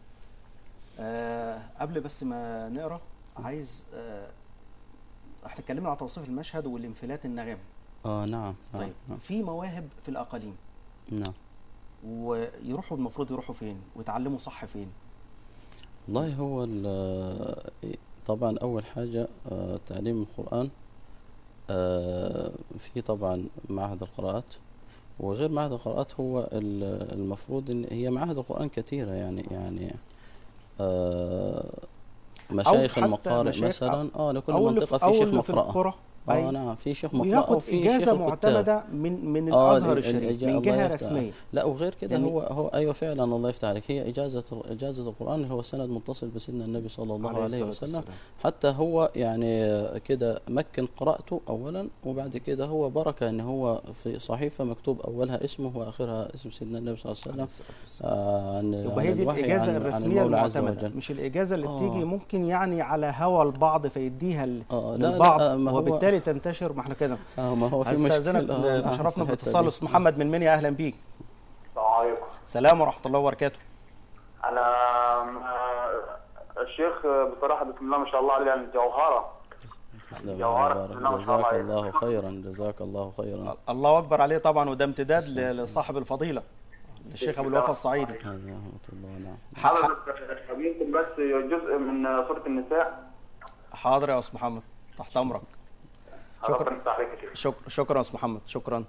S1: آه قبل بس ما نقرا عايز آه احنا اتكلمنا على توصيف المشهد والانفلات النغمي
S2: اه نعم نعم
S1: طيب
S2: نعم,
S1: في مواهب في الاقاليم
S2: نعم.
S1: ويروحوا المفروض يروحوا فين ويتعلموا صح فين
S2: والله هو ال- طبعا أول حاجة آه، تعليم القرآن آه، في طبعا معهد القراءات وغير معهد القراءات هو ال- المفروض إن هي معاهد القرآن كثيرة يعني يعني آه، مشايخ
S1: حتى
S2: المقارئ
S1: مشايخ
S2: مثلا اه لكل
S1: أو اللي
S2: منطقة
S1: في-
S2: في
S1: أو
S2: شيخ
S1: اللي في
S2: مقرأة
S1: القرى
S2: اه
S1: أي.
S2: نعم في شيخ مقرأة
S1: وياخد
S2: وفي شيخ
S1: اجازه
S2: الكتاب.
S1: معتمده من من
S2: آه،
S1: الازهر
S2: ال-
S1: الشريف
S2: الإجا-
S1: من
S2: الله
S1: جهه
S2: يفتح.
S1: رسميه
S2: لا وغير كده
S1: يعني-
S2: هو هو ايوه فعلا الله يفتح عليك هي اجازه اجازه القران اللي هو سند متصل بسيدنا النبي صلى الله عليه,
S1: الصلاة
S2: وسلم
S1: والسلام.
S2: حتى هو يعني كده مكن قراءته اولا وبعد كده هو بركه ان هو في صحيفه مكتوب اولها اسمه واخرها اسم سيدنا النبي صلى الله عليه
S1: عليه
S2: وسلم
S1: الصلاة والسلام.
S2: آه، عن
S1: يبقى
S2: عن
S1: هي دي
S2: الوحي
S1: الاجازه
S2: عن, عن
S1: الرسميه
S2: المولى عز
S1: المعتمده
S2: وجل
S1: مش الاجازه اللي
S2: آه.
S1: بتيجي ممكن يعني على هوى البعض فيديها ل-
S2: آه، لا،
S1: للبعض
S2: لا، ما هو-
S1: وبالتالي تنتشر ما احنا كده
S2: اه ما هو في
S1: هستاذنك
S2: مشكله آه، آه،
S1: مشرفنا
S2: في الحتة
S1: باتصال
S2: دي.
S1: استاذ محمد من منيا اهلا بيك
S5: السلام عليكم
S1: سلام ورحمه الله وبركاته
S5: انا آه، الشيخ بصراحه بسم الله ما شاء الله عليه يعني جوهره
S2: تسلم
S5: جوهرة.
S2: يا
S5: بسم
S2: بارك
S5: الله ما شاء الله
S2: جزاك
S5: عليك.
S2: الله خيرا جزاك الله خيرا
S1: الله اكبر عليه طبعا وده امتداد ل- لصاحب الفضيله الشيخ ابو الوفا الصعيدي
S2: هذا رحمه الله نعم
S1: ح- ح-
S5: حضرتك يمكن بس جزء من سوره النساء
S1: حاضر يا استاذ محمد تحت امرك شكرا.
S5: ربنا يفتح عليك يا شيخ
S1: شكرا شكرا يا استاذ محمد شكرا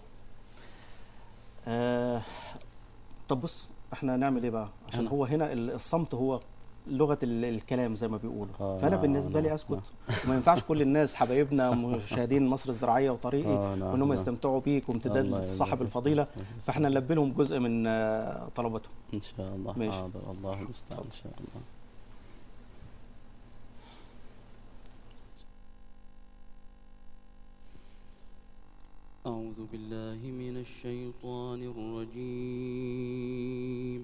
S1: آه طب بص احنا نعمل ايه بقى عشان
S2: نعم.
S1: هو هنا ال- الصمت هو لغه ال- الكلام زي ما بيقولوا
S2: آه،
S1: فانا
S2: نعم،
S1: بالنسبه لي
S2: نعم،
S1: اسكت وما ينفعش كل الناس حبايبنا مشاهدين مصر الزراعيه وطريقي
S2: آه، نعم،
S1: وانهم
S2: نعم.
S1: يستمتعوا بيك وامتداد
S2: الله
S1: لصاحب
S2: يجزاك
S1: الفضيله
S2: خير.
S1: فاحنا نلبي لهم جزء من آه، طلباتهم
S2: ان شاء الله
S1: ماشي.
S2: حاضر الله المستعان ان شاء الله أعوذ بالله من الشيطان الرجيم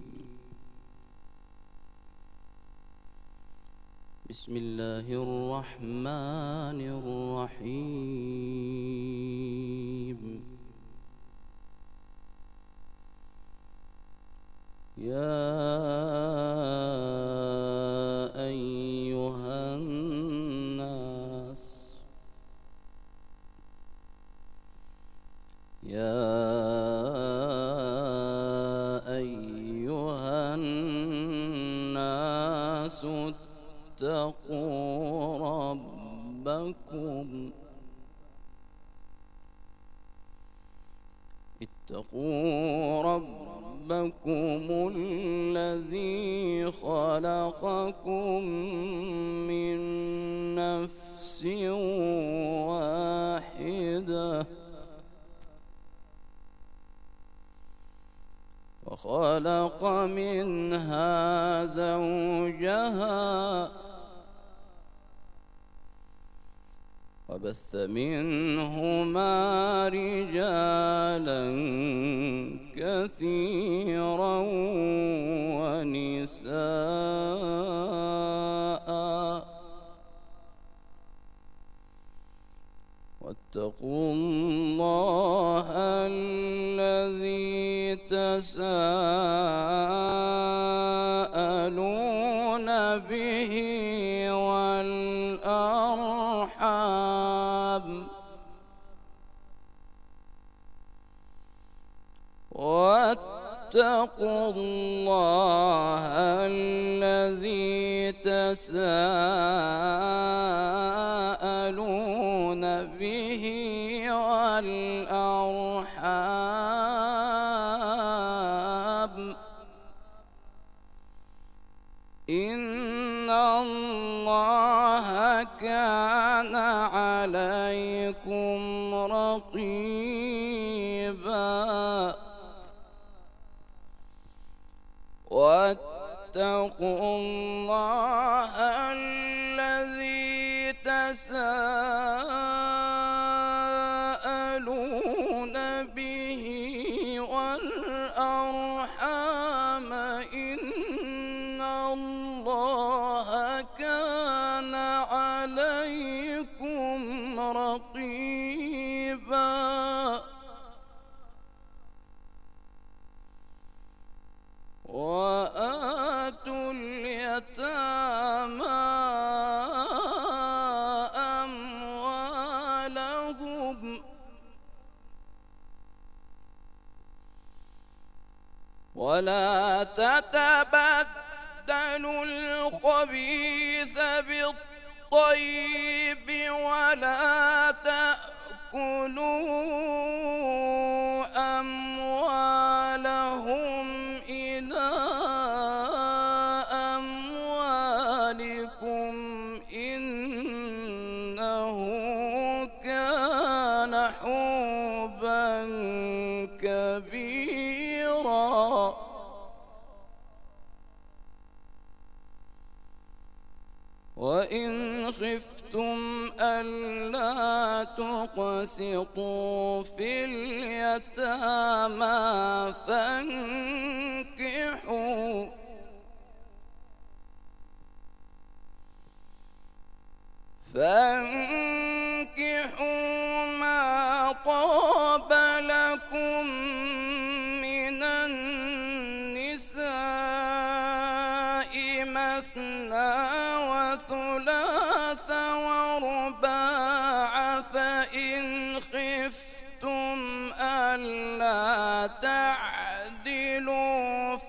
S2: بسم الله الرحمن الرحيم يا أيها الناس يا أيها الناس اتقوا ربكم اتقوا ربكم الذي خلقكم من نفس واحدة وخلق منها زوجها وبث منهما رجالا كثيرا ونساء واتقوا الله الذي تساءلون به والأرحام واتقوا الله الذي تساءلون به والأرحام إن الله كان عليكم رقيبا
S3: واتقوا الله الذي تساءلون به والأرحام إن الله كان عليكم رقيبا وآتوا اليتامى أموالهم ولا تتبدلوا الخبيث بالطيب ولا تأكلوا أموالهم إلى أموالكم إنه كان حوبا كبيرا وإن خفتم ألا تقسطوا في اليتامى فانكحوا فانكحوا ما طاب لكم من النساء مثنى وثلاث ورباع فإن خفتم ألا تعدلوا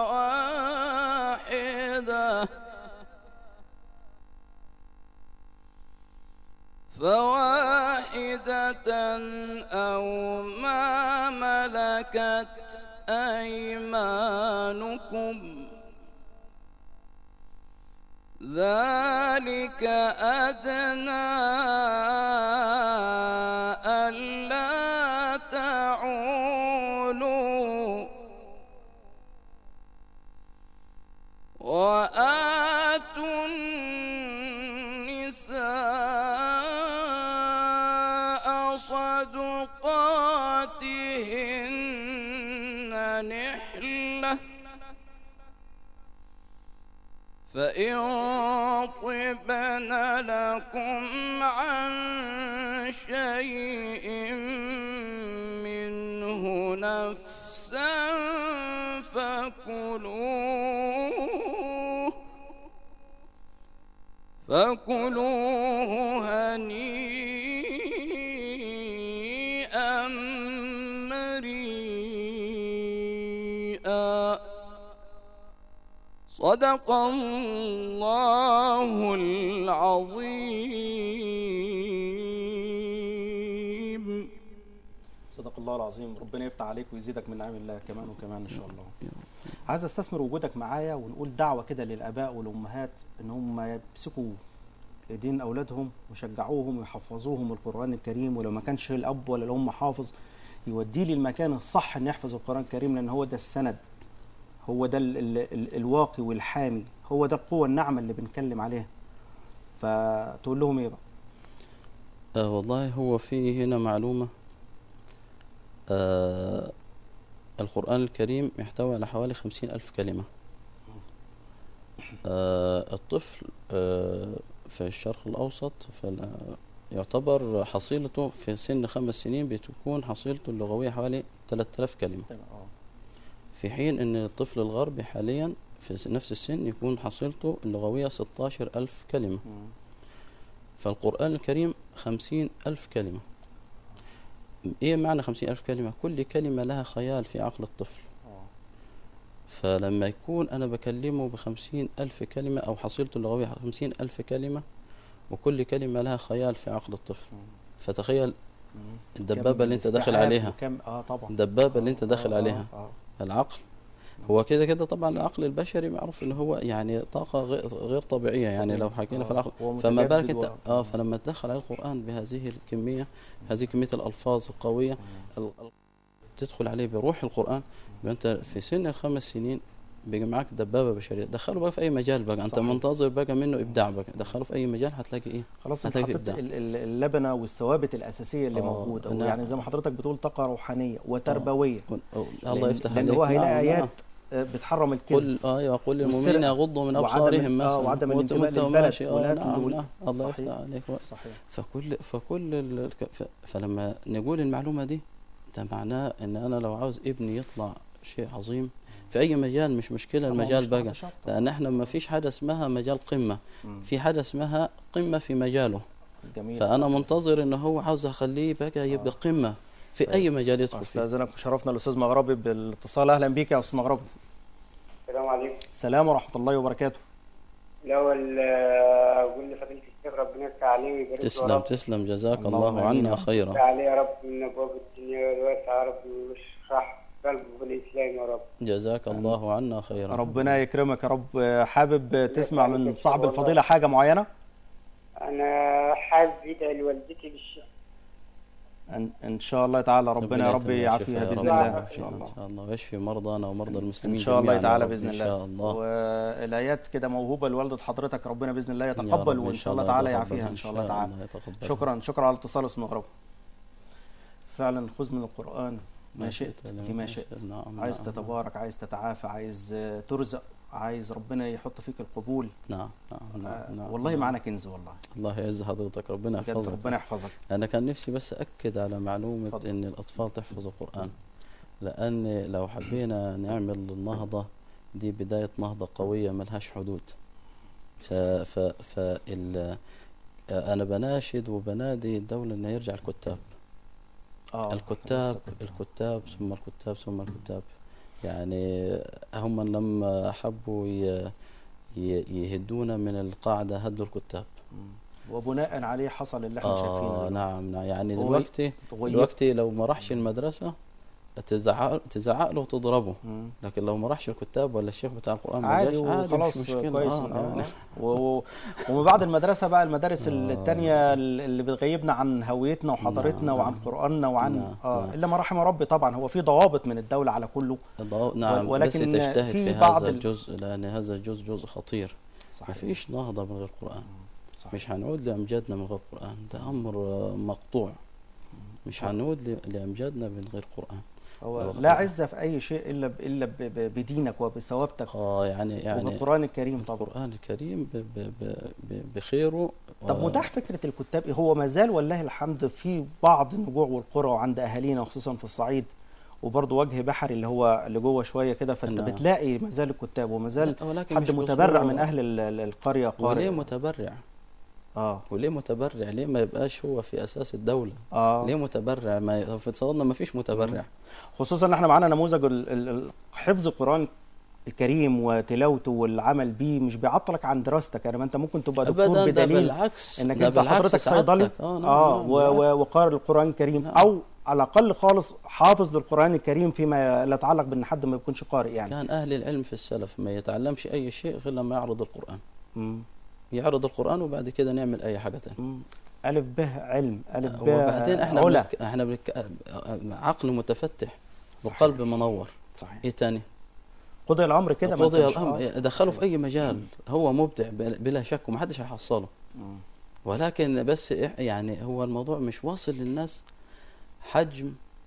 S3: فواحدة فواحدة أو ما ملكت أيمانكم ذلك أدنى ألا تعولوا وآتوا النساء صدقاتهن نحلة فإن طبن لكم عن شيء منه نفسا فكلوه فكلوه هنيئا مريئا صدق الله العظيم
S1: صدق الله العظيم ربنا يفتح عليك ويزيدك من نعم الله كمان وكمان ان شاء الله عايز استثمر وجودك معايا ونقول دعوه كده للاباء والامهات ان هم يمسكوا ايدين اولادهم ويشجعوهم ويحفظوهم القران الكريم ولو ما كانش الاب ولا الام حافظ يوديه للمكان الصح ان يحفظ القران الكريم لان هو ده السند هو ده ال ال ال الواقي والحامي هو ده القوه الناعمه اللي بنتكلم عليها فتقول لهم ايه بقى
S2: آه والله هو في هنا معلومة آه القرآن الكريم يحتوي على حوالي خمسين ألف كلمة آه الطفل آه في الشرق الأوسط فال- يعتبر حصيلته في سن خمس سنين بتكون حصيلته اللغوية حوالي 3000 كلمة
S1: اه
S2: في حين أن الطفل الغربي حاليا في س- نفس السن يكون حصيلته اللغوية 16 ألف كلمة
S1: مم.
S2: فالقرآن الكريم خمسين ألف كلمة إيه معنى خمسين ألف كلمة؟ كل كلمة لها خيال في عقل الطفل
S1: اه
S2: فلما يكون أنا بكلمه بخمسين ألف كلمة أو حصيلته اللغوية خمسين ألف كلمة وكل كلمة لها خيال في عقل الطفل
S1: مم.
S2: فتخيل
S1: مم.
S2: الدبابة
S1: كم
S2: اللي أنت داخل
S1: استيعاب
S2: عليها
S1: وكم اه طبعا
S2: الدبابة اللي أنت
S1: آه،
S2: داخل
S1: آه،
S2: عليها
S1: اه
S2: العقل هو كده كده طبعا العقل البشري معروف ان هو يعني طاقة غير غير طبيعية يعني لو حكينا في
S1: آه،
S2: العقل
S1: هو
S2: فما
S1: متجدد
S2: بالك انت
S1: و-
S2: اه فلما تدخل على القرآن بهذه الكمية هذه كمية الألفاظ القوية ال- ال- تدخل عليه بروح القرآن يبقى انت في سن الخمس سنين بيجي معاك دبابه بشريه دخله بقى في اي مجال بقى انت
S1: صحيح.
S2: منتظر بقى منه ابداع بقى دخله في اي مجال هتلاقي ايه
S1: خلاص انت
S2: هتلاقي
S1: حطيت
S2: إبداع.
S1: ال- ال- اللبنه والثوابت الاساسيه اللي
S2: آه،
S1: موجوده
S2: نعم.
S1: يعني زي ما حضرتك بتقول طاقه روحانيه وتربويه
S2: قل- أو- الله
S1: لأن-
S2: يفتح
S1: لان
S2: عليك
S1: هو هيلاقي
S2: نعم،
S1: ايات
S2: نعم.
S1: آه، بتحرم الكذب
S2: قل ايوه قل للمؤمنين
S1: والسرقة
S2: يغضوا من
S1: وعدم-
S2: ابصارهم
S1: آه،
S2: مثلا
S1: وعدم
S2: وأنت-
S1: الانتباه
S2: وأنت
S1: للبلد
S2: ماشي، آه،
S1: والقتل
S2: نعم
S1: وال-
S2: نعم الله
S1: صحيح.
S2: يفتح عليك
S1: صحيح
S2: فكل فكل ال- ف- فلما نقول المعلومه دي ده معناه ان انا لو عاوز ابني يطلع شيء عظيم في اي مجال مش مشكله
S1: طبعاً
S2: المجال
S1: مش
S2: بقى
S1: تحت شرط.
S2: لان احنا ما فيش حاجه اسمها مجال قمه
S1: مم.
S2: في حاجه اسمها قمه في مجاله
S1: جميل
S2: فانا منتظر ان هو عاوز اخليه بقى يبقى قمه في اي مجال يدخل فيه
S1: استاذنك شرفنا الاستاذ مغربي بالاتصال اهلا بيك يا استاذ مغربي
S7: السلام عليكم
S1: سلام ورحمه الله وبركاته
S7: الأول آه، أقول لفضيلة الشيخ ربنا يفتح عليه ويبارك له يا
S2: تسلم
S7: رب
S2: تسلم جزاك
S1: اللهم
S2: الله
S1: آمين.
S2: عنا خيرا
S7: يفتح عليه يا رب من أبواب الدنيا والواسعة يا رب ويشرح قلبه بالإسلام يا رب
S2: جزاك الله عنا خيرا
S1: ربنا يكرمك يا رب حابب تسمع من صاحب الفضيله حاجه معينه
S7: أنا حابب أدعي لوالدتي بالشفاء
S1: ان, إن شاء الله تعالى ربنا يا رب
S2: يتم
S1: يعافيها
S2: الشفاء
S1: باذن
S2: يا رب.
S1: الله ان شاء الله
S2: ان شاء الله ويشفي مرضانا ومرضى المسلمين
S1: ان شاء الله
S2: جميعاً يا
S1: تعالى
S2: رب.
S1: باذن
S2: ان
S1: الله
S2: شاء الله
S1: والايات كده موهوبه لوالده حضرتك ربنا باذن الله
S2: يا
S1: يتقبل
S2: رب
S1: وان شاء الله تعالى
S2: يتقبل.
S1: يعافيها ان شاء الله تعالى
S2: يتقبل
S1: شكرا شكرا على الاتصال استاذ مغرب فعلا خذ من القران ما شئت
S2: لما
S1: فيما شئت
S2: نعم
S1: عايز
S2: نعم.
S1: تتبارك عايز تتعافى عايز آه، ترزق عايز ربنا يحط فيك القبول
S2: نعم نعم
S1: آه،
S2: نعم نعم
S1: والله
S2: نعم.
S1: معنا كنز والله
S2: الله يعز حضرتك ربنا
S1: بجد
S2: يحفظك
S1: ربنا يحفظك
S2: انا كان نفسي بس اكد على معلومه
S1: اتفضل.
S2: ان الاطفال تحفظ القران لان لو حبينا نعمل النهضه دي بدايه نهضه قويه ملهاش حدود ف ف ف ال- انا بناشد وبنادي الدوله ان يرجع الكتاب
S1: اه
S2: الكتاب
S1: لسه كنت-
S2: الكتاب ثم الكتاب ثم الكتاب يعني هم لما حبوا ي- ي- يهدونا من القاعدة هدوا الكتاب
S1: مم. وبناء عليه حصل اللي احنا شايفينه
S2: آه
S1: دلوقتي.
S2: نعم نعم يعني
S1: هو
S2: دلوقتي
S1: غير-
S2: دلوقتي لو ما راحش المدرسة تزعق تزعق له وتضربه
S1: مم.
S2: لكن لو ما راحش الكتاب ولا الشيخ بتاع القرآن ما
S1: عادي
S2: جاش عادي
S1: وخلاص
S2: مش مشكلة
S1: كويس
S2: آه
S1: آه.
S2: يعني
S1: و... و... ومن بعد المدرسة بقى المدارس
S2: آه.
S1: التانية اللي بتغيبنا عن هويتنا وحضارتنا
S2: نعم.
S1: وعن قرآننا وعن
S2: نعم.
S1: اه
S2: نعم.
S1: إلا ما رحم ربي طبعا هو في ضوابط من الدولة على كله
S2: الضوء- نعم
S1: ولكن
S2: بس تجتهد
S1: في
S2: في
S1: بعض
S2: هذا
S1: ال-
S2: الجزء لأن هذا الجزء جزء خطير ما
S1: صحيح
S2: فيش نهضة من غير قرآن
S1: صحيح.
S2: مش هنعود لأمجادنا من غير قرآن ده أمر آه، مقطوع مش هنعود ل- لأمجادنا من غير قرآن
S1: هو
S2: الخطير.
S1: لا عزة في أي شيء إلا ب... إلا ب... ب... بدينك وبثوابتك
S2: اه يعني يعني
S1: وبالقرآن الكريم طبعا
S2: القرآن الكريم ب ب ب ب بخيره
S1: طب
S2: و-
S1: متاح فكرة الكتاب هو ما زال والله الحمد في بعض النجوع والقرى وعند أهالينا وخصوصا في الصعيد وبرضه وجه بحري اللي هو اللي جوه شويه كده فانت
S2: نعم.
S1: بتلاقي ما زال الكتاب وما زال
S2: لا، ولكن
S1: حد
S2: مش
S1: متبرع
S2: بصورة-
S1: من اهل ال- ال- القريه قارئ
S2: وليه متبرع
S1: اه
S2: وليه متبرع ليه ما يبقاش هو في اساس الدوله
S1: اه
S2: ليه متبرع ما في اتصالنا ما فيش متبرع
S1: خصوصا ان احنا معانا نموذج ال- ال- ال- حفظ القران الكريم وتلاوته والعمل بيه مش بيعطلك عن دراستك يعني ما انت ممكن تبقى دكتور
S2: ابدا ده
S1: بدليل
S2: بالعكس
S1: انك
S2: ده
S1: انت
S2: بالعكس
S1: حضرتك صيدلي
S2: سعادتك. اه نعم
S1: اه
S2: نعم
S1: و-
S2: بالعكس.
S1: و- وقارئ القران الكريم
S2: نعم.
S1: او على الاقل خالص حافظ للقران الكريم فيما لا يتعلق بان حد ما يكونش قارئ يعني
S2: كان اهل العلم في السلف ما يتعلمش اي شيء غير لما يعرض القران
S1: مم.
S2: يعرض القران وبعد كده نعمل اي حاجه تانية
S1: مم. الف به علم الف به
S2: وبعدين احنا
S1: علا
S2: بنك... احنا بنك... عقل متفتح وقلب منور
S1: صحيح
S2: ايه تاني
S1: قضي الامر كده ما
S2: قضي
S1: انت مش-
S2: الامر
S1: آه.
S2: دخله في اي مجال هو مبدع بلا بلا شك ومحدش هيحصله
S1: مم.
S2: ولكن بس إح- يعني هو الموضوع مش واصل للناس حجم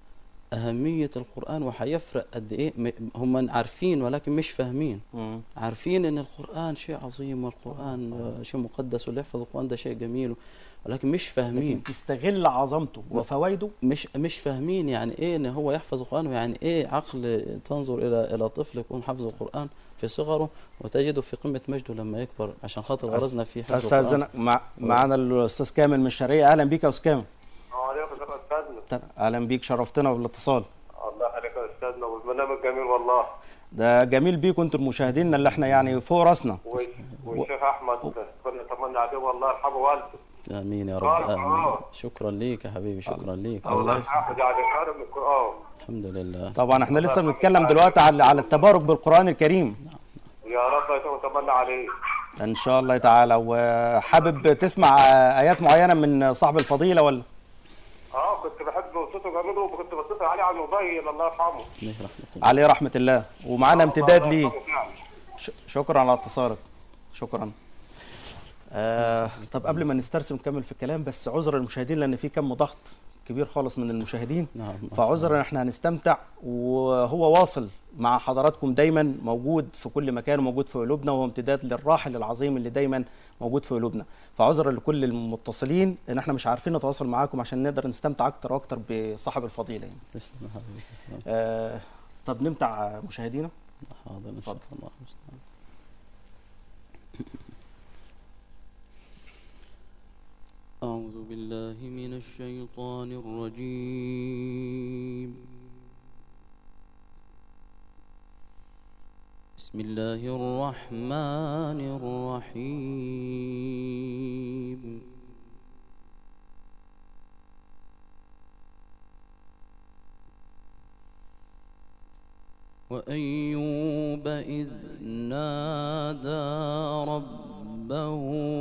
S2: أهمية القرآن وحيفرق قد إيه م- هم عارفين ولكن مش فاهمين
S1: مم.
S2: عارفين إن القرآن شيء عظيم والقرآن آه، شيء مقدس واللي يحفظ القرآن ده شيء جميل ولكن مش فاهمين
S1: لكن تستغل عظمته وفوائده
S2: مش مش فاهمين يعني ايه ان هو يحفظ القران ويعني ايه عقل تنظر الى الى طفل يكون حافظ القران في صغره وتجده في قمه مجده لما يكبر عشان خاطر غرضنا في حفظ القران
S1: استاذنك مع معانا الاستاذ كامل من الشرقيه اهلا بيك يا استاذ كامل
S5: وعليكم السلام استاذنا
S1: اهلا بيك شرفتنا بالاتصال
S5: الله يخليك يا استاذنا والبرنامج جميل والله
S1: ده جميل بيكم انتم المشاهدين اللي احنا يعني فوق راسنا
S5: والش- والشيخ احمد كنا نتمنى عليه والله يرحمه والده
S2: امين يا رب
S5: آه،
S2: امين
S5: آه.
S2: شكرا ليك يا حبيبي شكرا ليك
S5: الله يحافظ على كرم القران
S2: الحمد لله
S1: طبعا احنا لسه بنتكلم دلوقتي على على التبارك بالقران الكريم
S5: يا رب يتم نتمنى عليه
S1: ان شاء الله تعالى وحابب تسمع ايات معينه من صاحب الفضيله ولا
S5: اه
S7: كنت بحب صوته جميل وكنت بتصل عليه على الموبايل الله يرحمه
S2: عليه رحمه الله
S1: عليه رحمه الله ومعانا امتداد
S7: الله
S1: ليه
S7: يرحمه فعلا.
S1: ش- شكرا على اتصالك شكرا آه طب قبل ما نسترسل ونكمل في الكلام بس عذر المشاهدين لان في كم ضغط كبير خالص من المشاهدين
S2: نعم
S1: فعذرا احنا هنستمتع وهو واصل مع حضراتكم دايما موجود في كل مكان وموجود في قلوبنا وهو امتداد للراحل العظيم اللي دايما موجود في قلوبنا فعذرا لكل المتصلين ان احنا مش عارفين نتواصل معاكم عشان نقدر نستمتع اكتر واكتر بصاحب الفضيله يعني.
S2: تسلم يا حبيبي تسلم
S1: آه طب نمتع مشاهدينا
S2: حاضر ان شاء الله المستعان. أعوذ بالله من الشيطان الرجيم بسم الله الرحمن الرحيم وأيوب إذ نادى ربه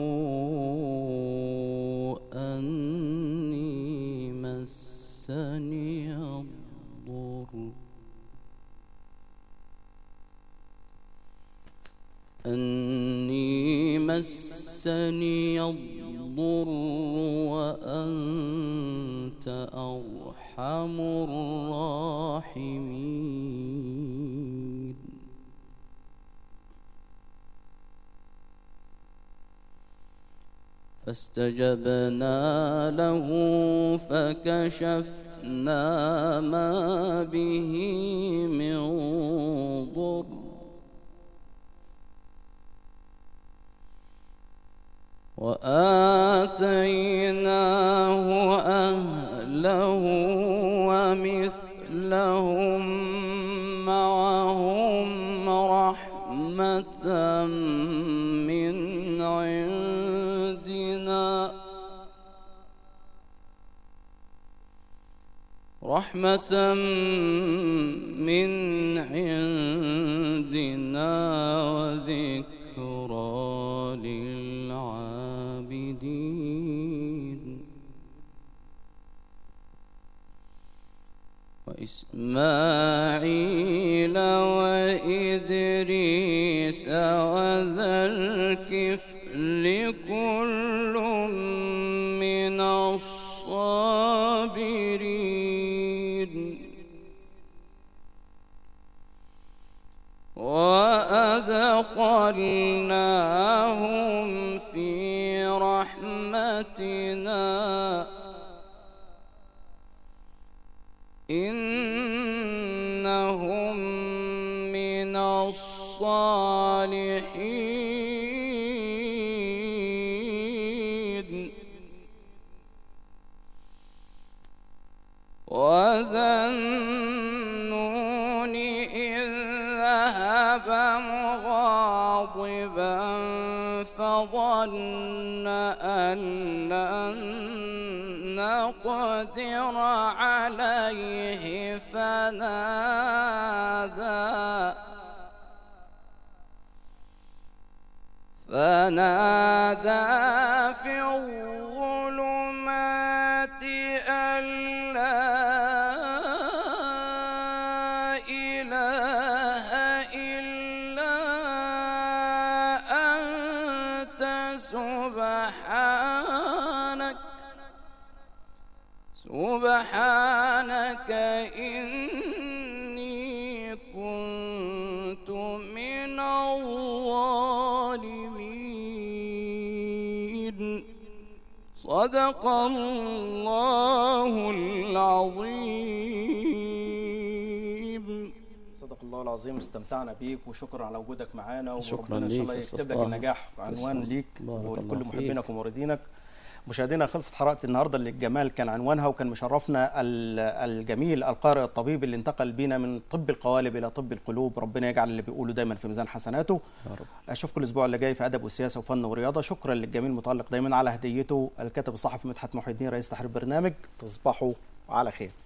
S2: أني مسني الضر أني مسني الضر وأنت أرحم الراحمين فاستجبنا له فكشفنا ما به من ضر وآتيناه أهله ومثلهم معهم رحمة من عندنا رحمة من عندنا وذكرى للعابدين وإسماعيل وإدريس وذا الكفل كل من الصابرين وأدخلناهم في رحمتنا إنهم من الصالحين وذا النون إذ ذهب مغاضبا فظن أن لن نقدر عليه فنادى فنادى في الظلمات أن لا إله إلا أنت سبحانك سبحانك إني كنت من الظالمين صدق الله العظيم
S1: صدق الله العظيم استمتعنا بيك وشكرا على وجودك معانا
S2: شكراً
S1: وربنا ان شاء
S2: ليك
S1: الله
S2: يا
S1: يكتب
S2: أستاذ
S1: لك
S2: طه.
S1: النجاح عنوان
S2: تسلم.
S1: ليك
S2: بارك الله
S1: ولكل
S2: فيك.
S1: محبينك ومريدينك مشاهدينا خلصت حلقه النهارده اللي الجمال كان عنوانها وكان مشرفنا ال- الجميل القارئ الطبيب اللي انتقل بينا من طب القوالب الى طب القلوب ربنا يجعل اللي بيقوله دايما في ميزان حسناته
S2: يا رب
S1: اشوفكم الاسبوع اللي جاي في ادب وسياسه وفن ورياضه شكرا للجميل المتالق دايما على هديته الكاتب الصحفي مدحت محي الدين رئيس تحرير برنامج تصبحوا على خير